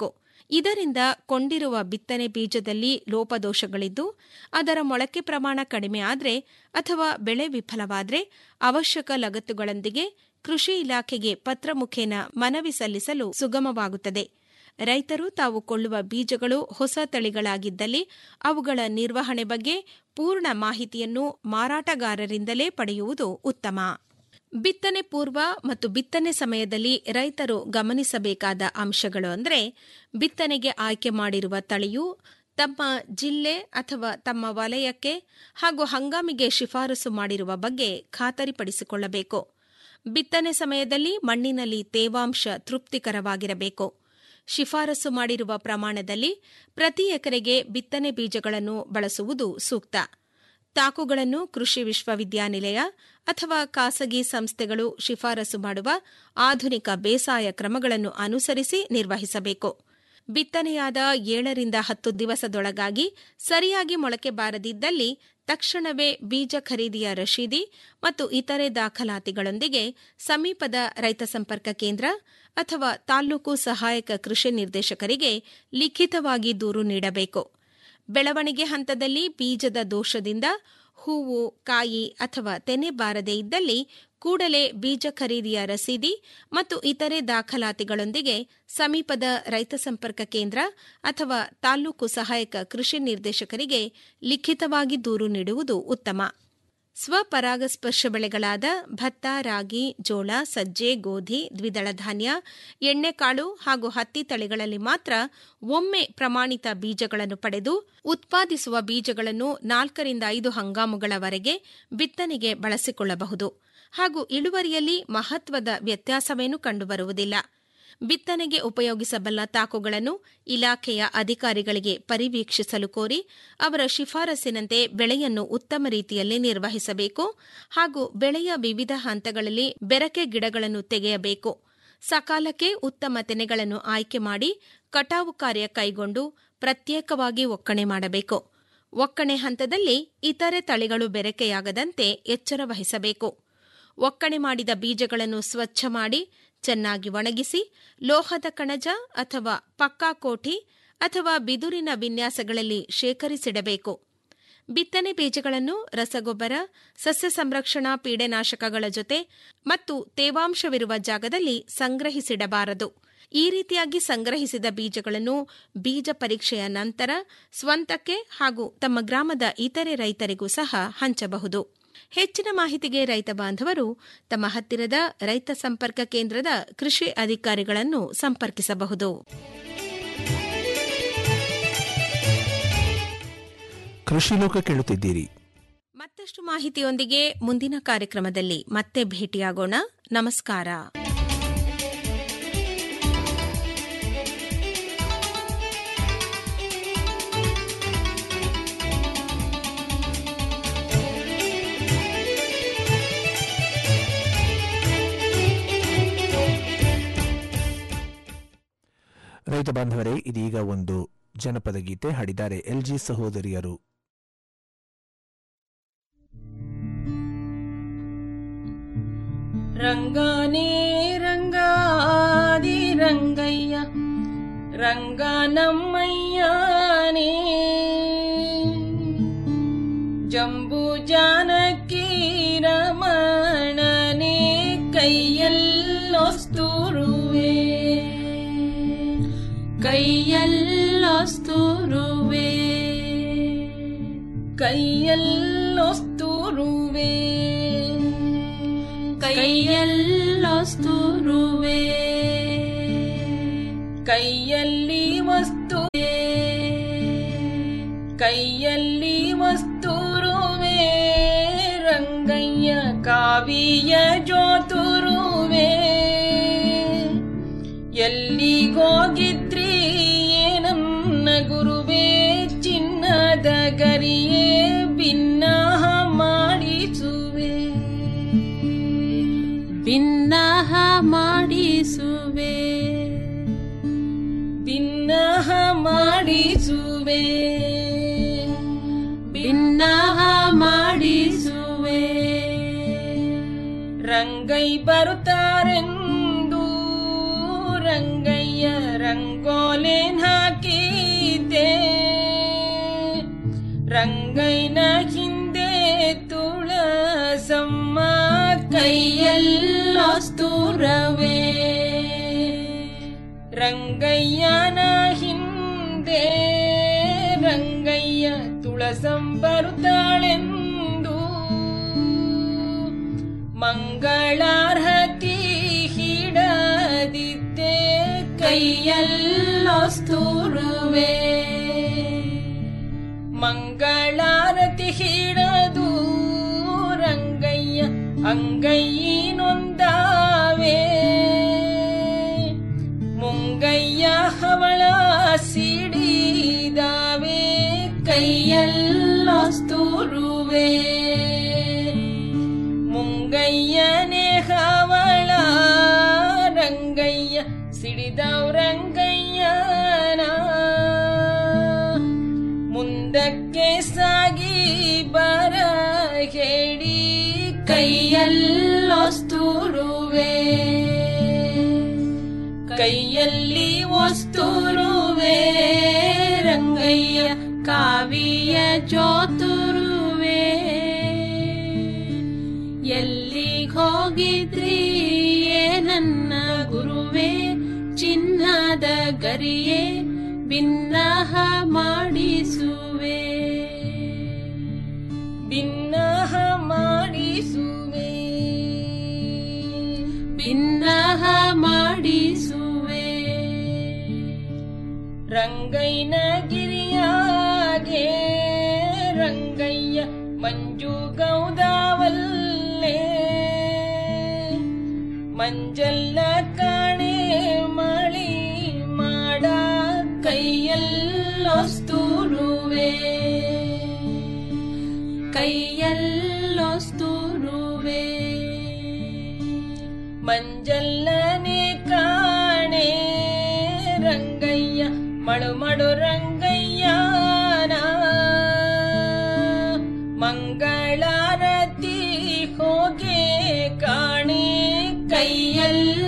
ಇದರಿಂದ ಕೊಂಡಿರುವ ಬಿತ್ತನೆ ಬೀಜದಲ್ಲಿ ಲೋಪದೋಷಗಳಿದ್ದು ಅದರ ಮೊಳಕೆ ಪ್ರಮಾಣ ಕಡಿಮೆ ಆದರೆ ಅಥವಾ ಬೆಳೆ ವಿಫಲವಾದರೆ ಅವಶ್ಯಕ ಲಗತ್ತುಗಳೊಂದಿಗೆ ಕೃಷಿ ಇಲಾಖೆಗೆ ಪತ್ರ ಮುಖೇನ ಮನವಿ ಸಲ್ಲಿಸಲು ಸುಗಮವಾಗುತ್ತದೆ ರೈತರು ತಾವು ಕೊಳ್ಳುವ ಬೀಜಗಳು ಹೊಸ ತಳಿಗಳಾಗಿದ್ದಲ್ಲಿ ಅವುಗಳ ನಿರ್ವಹಣೆ ಬಗ್ಗೆ ಪೂರ್ಣ ಮಾಹಿತಿಯನ್ನು ಮಾರಾಟಗಾರರಿಂದಲೇ ಪಡೆಯುವುದು ಉತ್ತಮ ಬಿತ್ತನೆ ಪೂರ್ವ ಮತ್ತು ಬಿತ್ತನೆ ಸಮಯದಲ್ಲಿ ರೈತರು ಗಮನಿಸಬೇಕಾದ ಅಂಶಗಳು ಅಂದರೆ ಬಿತ್ತನೆಗೆ ಆಯ್ಕೆ ಮಾಡಿರುವ ತಳಿಯು ತಮ್ಮ ಜಿಲ್ಲೆ ಅಥವಾ ತಮ್ಮ ವಲಯಕ್ಕೆ ಹಾಗೂ ಹಂಗಾಮಿಗೆ ಶಿಫಾರಸು ಮಾಡಿರುವ ಬಗ್ಗೆ ಖಾತರಿಪಡಿಸಿಕೊಳ್ಳಬೇಕು ಬಿತ್ತನೆ ಸಮಯದಲ್ಲಿ ಮಣ್ಣಿನಲ್ಲಿ ತೇವಾಂಶ ತೃಪ್ತಿಕರವಾಗಿರಬೇಕು ಶಿಫಾರಸು ಮಾಡಿರುವ ಪ್ರಮಾಣದಲ್ಲಿ ಪ್ರತಿ ಎಕರೆಗೆ ಬಿತ್ತನೆ ಬೀಜಗಳನ್ನು ಬಳಸುವುದು ಸೂಕ್ತ ತಾಕುಗಳನ್ನು ಕೃಷಿ ವಿಶ್ವವಿದ್ಯಾನಿಲಯ ಅಥವಾ ಖಾಸಗಿ ಸಂಸ್ಥೆಗಳು ಶಿಫಾರಸು ಮಾಡುವ ಆಧುನಿಕ ಬೇಸಾಯ ಕ್ರಮಗಳನ್ನು ಅನುಸರಿಸಿ ನಿರ್ವಹಿಸಬೇಕು ಬಿತ್ತನೆಯಾದ ಏಳರಿಂದ ಹತ್ತು ದಿವಸದೊಳಗಾಗಿ ಸರಿಯಾಗಿ ಮೊಳಕೆ ಬಾರದಿದ್ದಲ್ಲಿ ತಕ್ಷಣವೇ ಬೀಜ ಖರೀದಿಯ ರಶೀದಿ ಮತ್ತು ಇತರೆ ದಾಖಲಾತಿಗಳೊಂದಿಗೆ ಸಮೀಪದ ರೈತ ಸಂಪರ್ಕ ಕೇಂದ್ರ ಅಥವಾ ತಾಲ್ಲೂಕು ಸಹಾಯಕ ಕೃಷಿ ನಿರ್ದೇಶಕರಿಗೆ ಲಿಖಿತವಾಗಿ ದೂರು ನೀಡಬೇಕು ಬೆಳವಣಿಗೆ ಹಂತದಲ್ಲಿ ಬೀಜದ ದೋಷದಿಂದ ಹೂವು ಕಾಯಿ ಅಥವಾ ತೆನೆ ಬಾರದೇ ಇದ್ದಲ್ಲಿ ಕೂಡಲೇ ಬೀಜ ಖರೀದಿಯ ರಸೀದಿ ಮತ್ತು ಇತರೆ ದಾಖಲಾತಿಗಳೊಂದಿಗೆ ಸಮೀಪದ ರೈತ ಸಂಪರ್ಕ ಕೇಂದ್ರ ಅಥವಾ ತಾಲ್ಲೂಕು ಸಹಾಯಕ ಕೃಷಿ ನಿರ್ದೇಶಕರಿಗೆ ಲಿಖಿತವಾಗಿ ದೂರು ನೀಡುವುದು ಉತ್ತಮ ಸ್ವಪರಾಗಸ್ಪರ್ಶ ಬೆಳೆಗಳಾದ ಭತ್ತ ರಾಗಿ ಜೋಳ ಸಜ್ಜೆ ಗೋಧಿ ದ್ವಿದಳ ಧಾನ್ಯ ಎಣ್ಣೆಕಾಳು ಹಾಗೂ ಹತ್ತಿ ತಳಿಗಳಲ್ಲಿ ಮಾತ್ರ ಒಮ್ಮೆ ಪ್ರಮಾಣಿತ ಬೀಜಗಳನ್ನು ಪಡೆದು ಉತ್ಪಾದಿಸುವ ಬೀಜಗಳನ್ನು ನಾಲ್ಕರಿಂದ ಐದು ಹಂಗಾಮುಗಳವರೆಗೆ ಬಿತ್ತನೆಗೆ ಬಳಸಿಕೊಳ್ಳಬಹುದು ಹಾಗೂ ಇಳುವರಿಯಲ್ಲಿ ಮಹತ್ವದ ವ್ಯತ್ಯಾಸವೇನೂ ಕಂಡುಬರುವುದಿಲ್ಲ ಬಿತ್ತನೆಗೆ ಉಪಯೋಗಿಸಬಲ್ಲ ತಾಕುಗಳನ್ನು ಇಲಾಖೆಯ ಅಧಿಕಾರಿಗಳಿಗೆ ಪರಿವೀಕ್ಷಿಸಲು ಕೋರಿ ಅವರ ಶಿಫಾರಸಿನಂತೆ ಬೆಳೆಯನ್ನು ಉತ್ತಮ ರೀತಿಯಲ್ಲಿ ನಿರ್ವಹಿಸಬೇಕು ಹಾಗೂ ಬೆಳೆಯ ವಿವಿಧ ಹಂತಗಳಲ್ಲಿ ಬೆರಕೆ ಗಿಡಗಳನ್ನು ತೆಗೆಯಬೇಕು ಸಕಾಲಕ್ಕೆ ಉತ್ತಮ ತೆನೆಗಳನ್ನು ಆಯ್ಕೆ ಮಾಡಿ ಕಟಾವು ಕಾರ್ಯ ಕೈಗೊಂಡು ಪ್ರತ್ಯೇಕವಾಗಿ ಒಕ್ಕಣೆ ಮಾಡಬೇಕು ಒಕ್ಕಣೆ ಹಂತದಲ್ಲಿ ಇತರೆ ತಳಿಗಳು ಬೆರಕೆಯಾಗದಂತೆ ಎಚ್ಚರ ವಹಿಸಬೇಕು ಒಕ್ಕಣೆ ಮಾಡಿದ ಬೀಜಗಳನ್ನು ಸ್ವಚ್ಛ ಮಾಡಿ ಚೆನ್ನಾಗಿ ಒಣಗಿಸಿ ಲೋಹದ ಕಣಜ ಅಥವಾ ಪಕ್ಕಾ ಕೋಠಿ ಅಥವಾ ಬಿದುರಿನ ವಿನ್ಯಾಸಗಳಲ್ಲಿ ಶೇಖರಿಸಿಡಬೇಕು ಬಿತ್ತನೆ ಬೀಜಗಳನ್ನು ರಸಗೊಬ್ಬರ ಸಸ್ಯ ಸಂರಕ್ಷಣಾ ಪೀಡೆನಾಶಕಗಳ ಜೊತೆ ಮತ್ತು ತೇವಾಂಶವಿರುವ ಜಾಗದಲ್ಲಿ ಸಂಗ್ರಹಿಸಿಡಬಾರದು ಈ ರೀತಿಯಾಗಿ ಸಂಗ್ರಹಿಸಿದ ಬೀಜಗಳನ್ನು ಬೀಜ ಪರೀಕ್ಷೆಯ ನಂತರ ಸ್ವಂತಕ್ಕೆ ಹಾಗೂ ತಮ್ಮ ಗ್ರಾಮದ ಇತರೆ ರೈತರಿಗೂ ಸಹ ಹಂಚಬಹುದು ಹೆಚ್ಚಿನ ಮಾಹಿತಿಗೆ ರೈತ ಬಾಂಧವರು ತಮ್ಮ ಹತ್ತಿರದ ರೈತ ಸಂಪರ್ಕ ಕೇಂದ್ರದ ಕೃಷಿ ಅಧಿಕಾರಿಗಳನ್ನು ಸಂಪರ್ಕಿಸಬಹುದು ಕೃಷಿ ಲೋಕ ಕೇಳುತ್ತಿದ್ದೀರಿ ಮತ್ತಷ್ಟು ಮಾಹಿತಿಯೊಂದಿಗೆ ಮುಂದಿನ ಕಾರ್ಯಕ್ರಮದಲ್ಲಿ ಮತ್ತೆ ಭೇಟಿಯಾಗೋಣ ನಮಸ್ಕಾರ ರೈತ ಬಾಂಧವರೇ ಇದೀಗ ಒಂದು ಜನಪದ ಗೀತೆ ಹಾಡಿದ್ದಾರೆ ಎಲ್ಜಿ ಸಹೋದರಿಯರು ರಂಗಾನೇ ರಂಗಾದಿ ರಂಗಯ್ಯ ರಂಗ ನಮ್ಮಯ್ಯನೇ ಜಂಬು ಜಾನಕಿ ರಮಣನೇ ಕೈಯಲ್ಲೊಸ್ತುರುವೆ ಕೈಯಲ್ಲೊಸ್ತುರುವೆ ಕೈಯಲ್ಲೊಸ್ತುರುವೆ ಕೈಯಲ್ಲೊಸ್ತುರುವೆ ಕೈಯಲ್ಲಿ ವಸ್ತುವೆ ಕೈಯಲ್ಲಿ ವಸ್ತುರುವೆ ರಂಗಯ್ಯ ಕಾವಿಯ ಜೋತುರುವೆ ಎಲ್ಲಿಗೋಗಿದ್ರಿ ನನ್ನ ಗುರುವೇ ಚಿನ್ನದ ಗರಿಯೇ ಭಿನ್ನಾಹ ಮಾಡಿಸುವೆ ಭಿನ್ನಾಹ ಮಾಡಿಸುವೆ ಭಿನ್ನಾಹ ಮಾಡಿಸುವೆ ಭಿನ್ನಾಹ ಮಾಡಿಸುವೆ ರಂಗೈ ಬರುತ್ತಾರೆಂದು ರಂಗಯ್ಯ ರಂಗೋಲೇನ್ ಹಾಕಿದೆ ರಂಗಯ್ಯನ ಹಿಂದೆ ತುಳಸಮ್ಮ ಕೈಯಲ್ಲೊಸ್ತೂರವೇ ರಂಗಯ್ಯನ ಹಿಂದೆ ರಂಗಯ್ಯ ತುಳಸಂ ಬರುತ್ತಾಳೆಂದು ಮಂಗಳಾರ್ಹತಿ ಹಿಡದಿದ್ದೆ ಕೈಯಲ್ಲೊಸ್ತೂರುವೆ ಮಂಗಳಾರತಿ ಹಿಡದು ರಂಗಯ್ಯ ಅಂಗೈನೊಂದಾವೆ ಮುಂಗಯ್ಯ ಹವಳ ಸಿಡಿದಾವೆ ಕೈಯಲ್ಲೊಸ್ತೂರುವೆ ಮುಂಗಯ್ಯನೇ ಹವಳ ರಂಗಯ್ಯ ಸಿಡಿದವ್ ರಂಗಯ್ಯನ ಮುಂದಕ್ಕೆ ಸಾಗಿ ಬರ ಹೇಳಿ ಕೈಯಲ್ಲೊಸ್ತೂರುವೆ ಕೈಯಲ್ಲಿ ಒಸ್ತೂರುವೆ ರಂಗಯ್ಯ ಕಾವಿಯ ಜೋತುರುವೆ ಎಲ್ಲಿಗ್ ಹೋಗಿದ್ರಿ ಏ ನನ್ನ ಗುರುವೆ ಚಿನ್ನದ ಗರಿಯೇ ಭಿನ್ನಹ ಮಾಡಿಸುವೆ ಭಿನ್ನಹ ಮಾಡಿಸುವೆ ಭಿನ್ನಹ ಮಾಡಿಸುವೆ ರಂಗಯ್ಯನ ಗಿರಿಯಾಗೆ ರಂಗಯ್ಯ ಮಂಜು ಗೌದಾವಲ್ಲೇ ಮಂಜಲ್ಲ ಕಾಣೆ ಮಳಿ ಮಾಡ ಕೈಯಲ್ಲೊಸ್ತೂರುವೆ ಕೈಯಲ್ಲೊಸ್ತೂರುವೆ ಮಂಜಲ್ಲನೆ ಕಾಣೆ ರಂಗಯ್ಯ ಮಳು ಮಡು ರಂಗಯ್ಯನ ಮಂಗಳಾರತಿ ಹೋಗೆ ಕಾಣೆ ಕೈಯಲ್ಲಿ